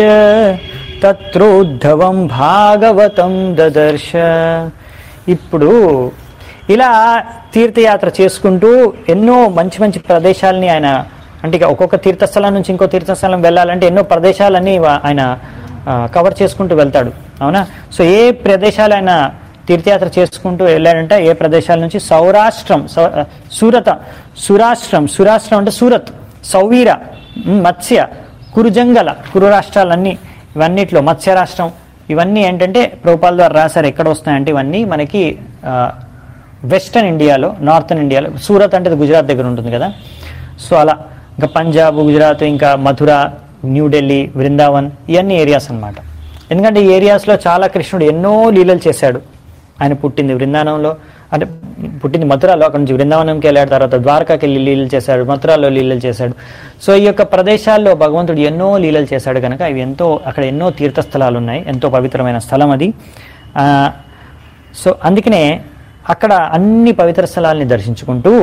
తత్రోద్ధవం భాగవతం దదర్శ ఇప్పుడు ఇలా తీర్థయాత్ర చేసుకుంటూ ఎన్నో మంచి మంచి ప్రదేశాలని ఆయన అంటే ఇక ఒక్కొక్క తీర్థస్థలం నుంచి ఇంకో తీర్థస్థలం వెళ్ళాలంటే ఎన్నో ప్రదేశాలన్నీ వా- ఆయన ఆ, కవర్ చేసుకుంటూ వెళ్తాడు అవునా సో ఏ ప్రదేశాలు ఆయన తీర్థయాత్ర చేసుకుంటూ వెళ్ళాడంటే ఏ ప్రదేశాల నుంచి సౌరాష్ట్రం సౌ- ఆ, సూరత సురాష్ట్రం సురాష్ట్రం అంటే సూరత్ సౌవీర ఉమ్, మత్స్య కురుజంగల కురు రాష్ట్రాలన్నీ ఇవన్నిట్లో మత్స్య రాష్ట్రం ఇవన్నీ ఏంటంటే ప్రభుపాల ద్వారా రాశారు ఎక్కడ వస్తున్నాయంటే ఇవన్నీ మనకి ఆ, వెస్టర్న్ ఇండియాలో నార్థన్ ఇండియాలో సూరత్ అంటే అది గుజరాత్ దగ్గర ఉంటుంది కదా సో అలా ఇంకా పంజాబ్ గుజరాత్ ఇంకా మథుర న్యూఢిల్లీ బృందావన్ ఇవన్నీ ఏరియాస్ అన్నమాట ఎందుకంటే ఈ ఏరియాస్లో చాలా కృష్ణుడు ఎన్నో లీలలు చేశాడు ఆయన పుట్టింది బృందావనంలో అంటే పుట్టింది మథురాలో అక్కడ నుంచి బృందావనంకి వెళ్ళాడు తర్వాత ద్వారకాకి వెళ్ళి లీలలు చేశాడు మథురాలో లీలలు చేశాడు సో ఈ యొక్క ప్రదేశాల్లో భగవంతుడు ఎన్నో లీలలు చేశాడు కనుక ఇవి ఎంతో అక్కడ ఎన్నో తీర్థస్థలాలు ఉన్నాయి ఎంతో పవిత్రమైన స్థలం అది ఆ, సో అందుకనే అక్కడ అన్ని పవిత్ర స్థలాల్ని దర్శించుకుంటూ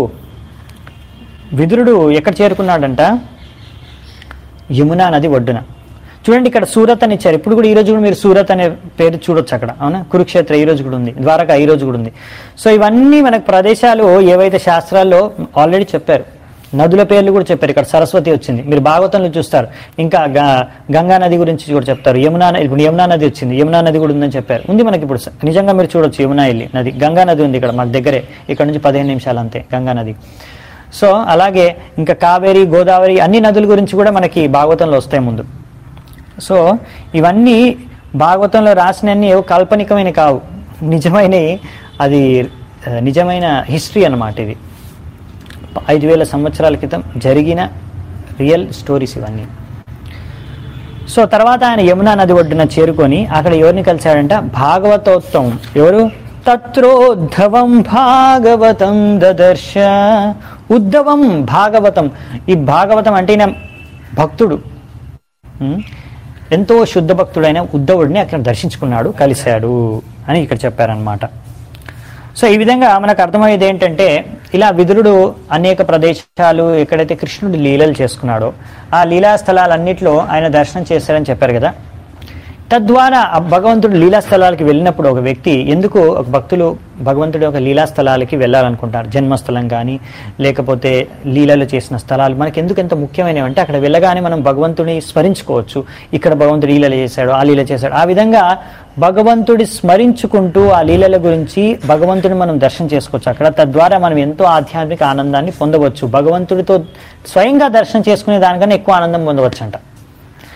విదురుడు ఎక్కడ చేరుకున్నాడంట యమునా నది ఒడ్డున చూడండి ఇక్కడ సూరత్ అని ఇచ్చారు ఇప్పుడు కూడా ఈ రోజు కూడా మీరు సూరత్ అనే పేరు చూడొచ్చు అక్కడ అవునా కురుక్షేత్ర ఈ రోజు కూడా ఉంది ద్వారకా ఈ రోజు కూడా ఉంది సో ఇవన్నీ మనకు ప్రదేశాలు ఏవైతే శాస్త్రాల్లో ఆల్రెడీ చెప్పారు నదుల పేర్లు కూడా చెప్పారు ఇక్కడ సరస్వతి వచ్చింది మీరు భాగవతంలో చూస్తారు ఇంకా గ- గంగా నది గురించి కూడా చెప్తారు యమునా నది- ఇప్పుడు యమునా నది వచ్చింది యమునా నది కూడా ఉందని చెప్పారు ఉంది మనకి ఇప్పుడు స- నిజంగా మీరు చూడొచ్చు యమునా వెళ్ళి నది గంగా నది ఉంది ఇక్కడ మాకు దగ్గరే ఇక్కడ నుంచి పదిహేను నిమిషాలు అంతే గంగా నది సో అలాగే ఇంకా కావేరి గోదావరి అన్ని నదుల గురించి కూడా మనకి భాగవతంలో వస్తాయి ముందు సో ఇవన్నీ భాగవతంలో రాసినన్ని ఏవో కాల్పనికమైన కావు నిజమైన అది ఆ, నిజమైన హిస్టరీ అన్నమాట ఇది ఐదు వేల సంవత్సరాల క్రితం జరిగిన రియల్ స్టోరీస్ ఇవన్నీ సో తర్వాత ఆయన యమునా నది ఒడ్డున చేరుకొని అక్కడ ఎవరిని కలిశాడంట భాగవతోత్తమం ఎవరు తత్రోద్ధవం భాగవతం దదర్శ ఉద్ధవం భాగవతం ఈ భాగవతం అంటే ఈయన భక్తుడు ఉం? ఎంతో శుద్ధ భక్తుడైన ఉద్ధవుడిని అక్కడ దర్శించుకున్నాడు కలిశాడు అని ఇక్కడ చెప్పారనమాట సో ఈ విధంగా మనకు అర్థమయ్యేది ఏంటంటే ఇలా విదురుడు అనేక ప్రదేశాలు ఎక్కడైతే కృష్ణుడు లీలలు చేసుకున్నాడో ఆ లీలా స్థలాలన్నింటిలో ఆయన దర్శనం చేశారని చెప్పారు కదా తద్వారా ఆ భగవంతుడు లీలా స్థలాలకి వెళ్ళినప్పుడు ఒక వ్యక్తి ఎందుకు ఒక భక్తులు భగవంతుడి యొక్క లీలా స్థలాలకి వెళ్ళాలనుకుంటారు జన్మస్థలం కానీ లేకపోతే లీలలు చేసిన స్థలాలు మనకి ఎందుకు ఎంత ముఖ్యమైనవి అంటే అక్కడ వెళ్ళగానే మనం భగవంతుని స్మరించుకోవచ్చు ఇక్కడ భగవంతుడు లీలలు చేశాడు ఆ లీల చేశాడు ఆ విధంగా భగవంతుడి స్మరించుకుంటూ ఆ లీలల గురించి భగవంతుని మనం దర్శనం చేసుకోవచ్చు అక్కడ తద్వారా మనం ఎంతో ఆధ్యాత్మిక ఆనందాన్ని పొందవచ్చు భగవంతుడితో స్వయంగా దర్శనం చేసుకునే దానికన్నా ఎక్కువ ఆనందం పొందవచ్చు అంట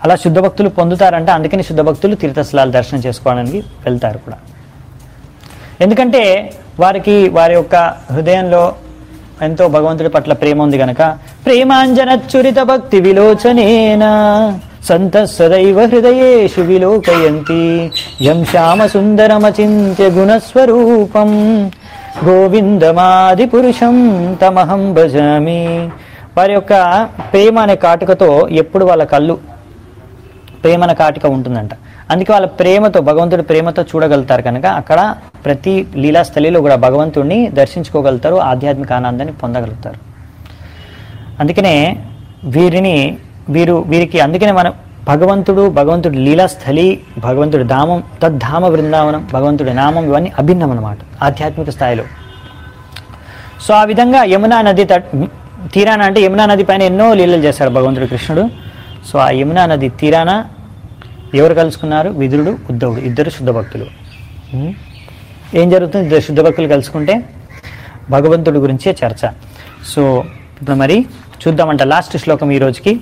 అలా శుద్ధ భక్తులు పొందుతారంటే అందుకని శుద్ధ భక్తులు తీర్థస్థలాలు దర్శనం చేసుకోవడానికి వెళ్తారు కూడా ఎందుకంటే వారికి వారి యొక్క హృదయంలో ఎంతో భగవంతుడి పట్ల ప్రేమ ఉంది గనక ప్రేమాంజనచ్చురిత భక్తి విలోచనేన సంత సదైవ హృదయేషు విలోకయంతి యం శ్యామ సుందరమచింత్య గుణస్వరూపం గోవిందమాది పురుషం తమహం భజామి వారి యొక్క ప్రేమ అనే కాటుకతో ఎప్పుడు వాళ్ళ కళ్ళు ప్రేమన కాటిక ఉంటుందంట అందుకే వాళ్ళ ప్రేమతో భగవంతుడి ప్రేమతో చూడగలుగుతారు కనుక అక్కడ ప్రతి లీలాస్థలిలో కూడా భగవంతుడిని దర్శించుకోగలుగుతారు ఆధ్యాత్మిక ఆనందాన్ని పొందగలుగుతారు అందుకనే వీరిని వీరు వీరికి అందుకనే మనం భగవంతుడు భగవంతుడి లీలాస్థలి భగవంతుడి ధామం తద్ధామ బృందావనం భగవంతుడి నామం ఇవన్నీ అభిన్నం అన్నమాట ఆధ్యాత్మిక స్థాయిలో సో ఆ విధంగా యమునా నది తట్ తీరాన అంటే యమునా నది పైన ఎన్నో లీలలు చేశాడు భగవంతుడు కృష్ణుడు సో ఆ యమునా నది తీరాన ఎవరు కలుసుకున్నారు విదురుడు ఉద్ధవుడు ఇద్దరు శుద్ధ భక్తులు ఉం? ఏం జరుగుతుంది ఇద్దరు శుద్ధ భక్తులు కలుసుకుంటే భగవంతుడి గురించే చర్చ సో ఇప్పుడు మరి చూద్దామంట లాస్ట్ శ్లోకం ఈ రోజుకి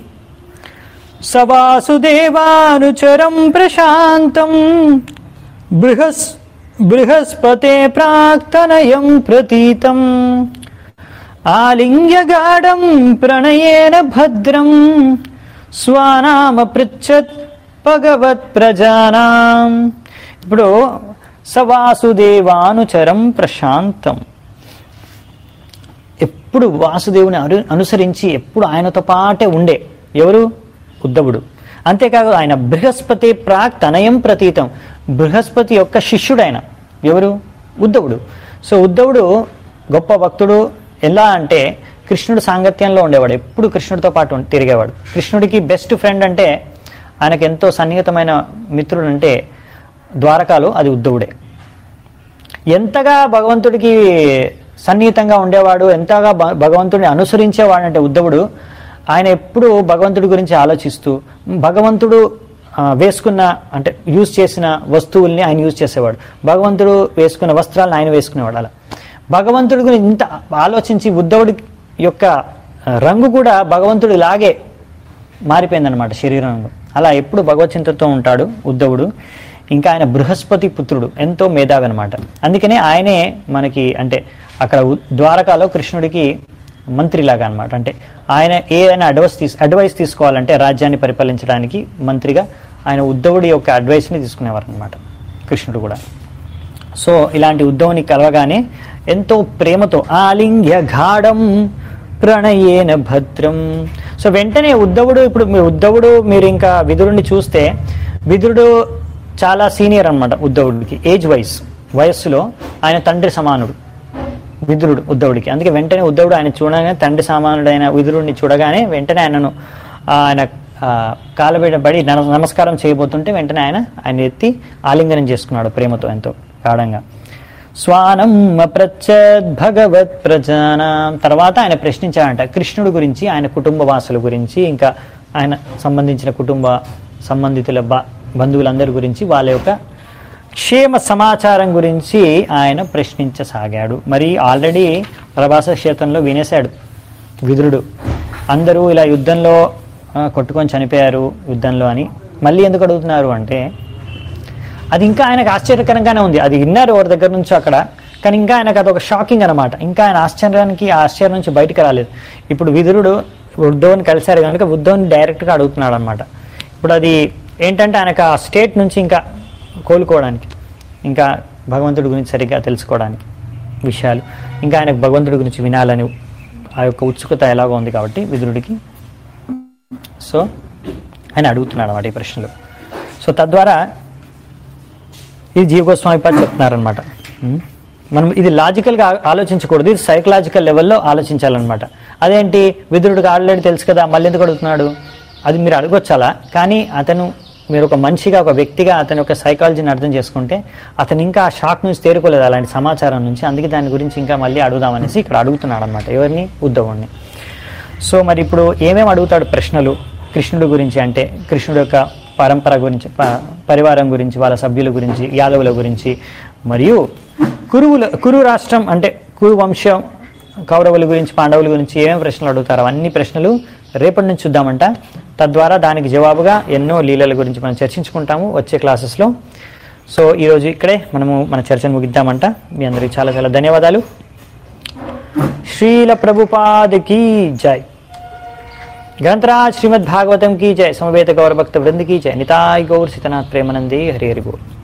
సవాసుదేవానుచరం ప్రశాంతం బృహస్ బృహస్పతే ప్రాక్తనయం ప్రతీతం ఆలింగ్యగాఢం ప్రణయేన భద్రం స్వానామ పృచ్చత్ భగవత్ ప్రజానాం ఇప్పుడు సవాసుదేవానుచరం ప్రశాంతం ఎప్పుడు వాసుదేవుని అను అనుసరించి ఎప్పుడు ఆయనతో పాటే ఉండే ఎవరు ఉద్ధవుడు అంతేకాదు ఆయన బృహస్పతి ప్రాక్ తనయం ప్రతీతం బృహస్పతి యొక్క శిష్యుడు ఆయన ఎవరు ఉద్ధవుడు సో ఉద్ధవుడు గొప్ప భక్తుడు ఎలా అంటే కృష్ణుడు సాంగత్యంలో ఉండేవాడు ఎప్పుడు కృష్ణుడితో పాటు ఉం- తిరిగేవాడు కృష్ణుడికి బెస్ట్ ఫ్రెండ్ అంటే ఆయనకు ఎంతో సన్నిహితమైన మిత్రుడు అంటే ద్వారకాలో అది ఉద్ధవుడే ఎంతగా భగవంతుడికి సన్నిహితంగా ఉండేవాడు ఎంతగా భ- భగవంతుడిని అనుసరించేవాడు అంటే ఉద్ధవుడు ఆయన ఎప్పుడు భగవంతుడి గురించి ఆలోచిస్తూ భగవంతుడు ఆ, వేసుకున్న అంటే యూజ్ చేసిన వస్తువుల్ని ఆయన యూజ్ చేసేవాడు భగవంతుడు వేసుకున్న వస్త్రాలను ఆయన వేసుకునేవాడు అలా భగవంతుడి గురించి ఇంత ఆలోచించి ఉద్ధవుడి యొక్క ఆ, రంగు కూడా భగవంతుడి లాగే మారిపోయిందనమాట శరీరంలో అలా ఎప్పుడు భగవచ్చింతతో ఉంటాడు ఉద్ధవుడు ఇంకా ఆయన బృహస్పతి పుత్రుడు ఎంతో మేధావి అనమాట అందుకనే ఆయనే మనకి అంటే అక్కడ ఉ- ద్వారకాలో కృష్ణుడికి మంత్రిలాగా అనమాట అంటే ఆయన ఏదైనా అడ్వైస్ తీసు అడ్వైస్ తీసుకోవాలంటే రాజ్యాన్ని పరిపాలించడానికి మంత్రిగా ఆయన ఉద్ధవుడి యొక్క అడ్వైస్ని తీసుకునేవారు అనమాట కృష్ణుడు కూడా సో ఇలాంటి ఉద్ధవుని కలవగానే ఎంతో ప్రేమతో ఆలింగ్య గాఢం ప్రణయేన భద్రం సో వెంటనే ఉద్ధవుడు ఇప్పుడు మీ ఉద్ధవుడు మీరు ఇంకా విదురుని చూస్తే విదురుడు చాలా సీనియర్ అన్నమాట ఉద్ధవుడికి ఏజ్ వైస్ వయస్సులో ఆయన తండ్రి సమానుడు విదురుడు ఉద్ధవుడికి అందుకే వెంటనే ఉద్ధవుడు ఆయన చూడగానే తండ్రి సమానుడైన విదురుడిని చూడగానే వెంటనే ఆయనను ఆ, ఆయన ఆ, కాలబిడ పడి నమ- నమస్కారం చేయబోతుంటే వెంటనే ఆయన ఆయన ఎత్తి ఆలింగనం చేసుకున్నాడు ప్రేమతో ఎంతో గాఢంగా స్వానం అప్రచ్చద్ భగవత్ ప్రజానాం తర్వాత ఆయన ప్రశ్నించాడంట కృష్ణుడు గురించి ఆయన కుటుంబ వాసుల గురించి ఇంకా ఆయన సంబంధించిన కుటుంబ సంబంధితుల బ బంధువులందరి గురించి వాళ్ళ యొక్క క్షేమ సమాచారం గురించి ఆయన ప్రశ్నించసాగాడు మరి ఆల్రెడీ ప్రభాస క్షేత్రంలో వినేశాడు విదురుడు అందరూ ఇలా యుద్ధంలో ఆ, కొట్టుకొని చనిపోయారు యుద్ధంలో అని మళ్ళీ ఎందుకు అడుగుతున్నారు అంటే అది ఇంకా ఆయనకు ఆశ్చర్యకరంగానే ఉంది అది విన్నారు ఎవరి దగ్గర నుంచో అక్కడ కానీ ఇంకా ఆయనకు అదొక షాకింగ్ అనమాట ఇంకా ఆయన ఆశ్చర్యానికి ఆ ఆశ్చర్యం నుంచి బయటకు రాలేదు ఇప్పుడు విదురుడు ఉద్ధవుని కలిశారు కనుక ఉద్ధవుని డైరెక్ట్గా అడుగుతున్నాడు అనమాట ఇప్పుడు అది ఏంటంటే ఆయనకు ఆ స్టేట్ నుంచి ఇంకా కోలుకోవడానికి ఇంకా భగవంతుడి గురించి సరిగ్గా తెలుసుకోవడానికి విషయాలు ఇంకా ఆయనకు భగవంతుడి గురించి వినాలని ఆ యొక్క ఉత్సుకత ఎలాగో ఉంది కాబట్టి విదురుడికి సో ఆయన అడుగుతున్నాడు అన్నమాట ఈ ప్రశ్నలు సో తద్వారా ఇది జీవ గోస్వామి పని చెప్తున్నారనమాట మనం ఇది లాజికల్గా ఆ- ఆలోచించకూడదు ఇది సైకలాజికల్ లెవెల్లో ఆలోచించాలన్నమాట అదేంటి విదురుడికి ఆల్రెడీ తెలుసు కదా మళ్ళీ ఎందుకు అడుగుతున్నాడు అది మీరు అడగొచ్చాలా కానీ అతను మీరు ఒక మనిషిగా ఒక వ్యక్తిగా అతని యొక్క సైకాలజీని అర్థం చేసుకుంటే అతను ఇంకా ఆ షాక్ నుంచి తేరుకోలేదు అలాంటి సమాచారం నుంచి అందుకే దాని గురించి ఇంకా మళ్ళీ అడుగుదామనేసి ఇక్కడ అడుగుతున్నాడు అనమాట ఎవరిని ఉద్ధవుణ్ణి సో మరి ఇప్పుడు ఏమేమి అడుగుతాడు ప్రశ్నలు కృష్ణుడి గురించి అంటే కృష్ణుడు యొక్క పరంపర గురించి ప- పరివారం గురించి వాళ్ళ సభ్యుల గురించి యాదవుల గురించి మరియు కురువుల కురు రాష్ట్రం అంటే కురు వంశం కౌరవుల గురించి పాండవుల గురించి ఏమేమి ప్రశ్నలు అడుగుతారు అవన్నీ ప్రశ్నలు రేపటి నుంచి చూద్దామంట తద్వారా దానికి జవాబుగా ఎన్నో లీలల గురించి మనం చర్చించుకుంటాము వచ్చే క్లాసెస్లో సో ఈరోజు ఇక్కడే మనము మన చర్చను ముగిద్దామంట మీ అందరికీ చాలా చాలా ధన్యవాదాలు శ్రీల ప్రభుపాద్ కీ జై ग्रंथराज श्रीमद् भागवतम की जय समवेत गौर भक्त वृंद की जय निताय गौर सीतनाथ प्रेमानंदी हरि हरि बोल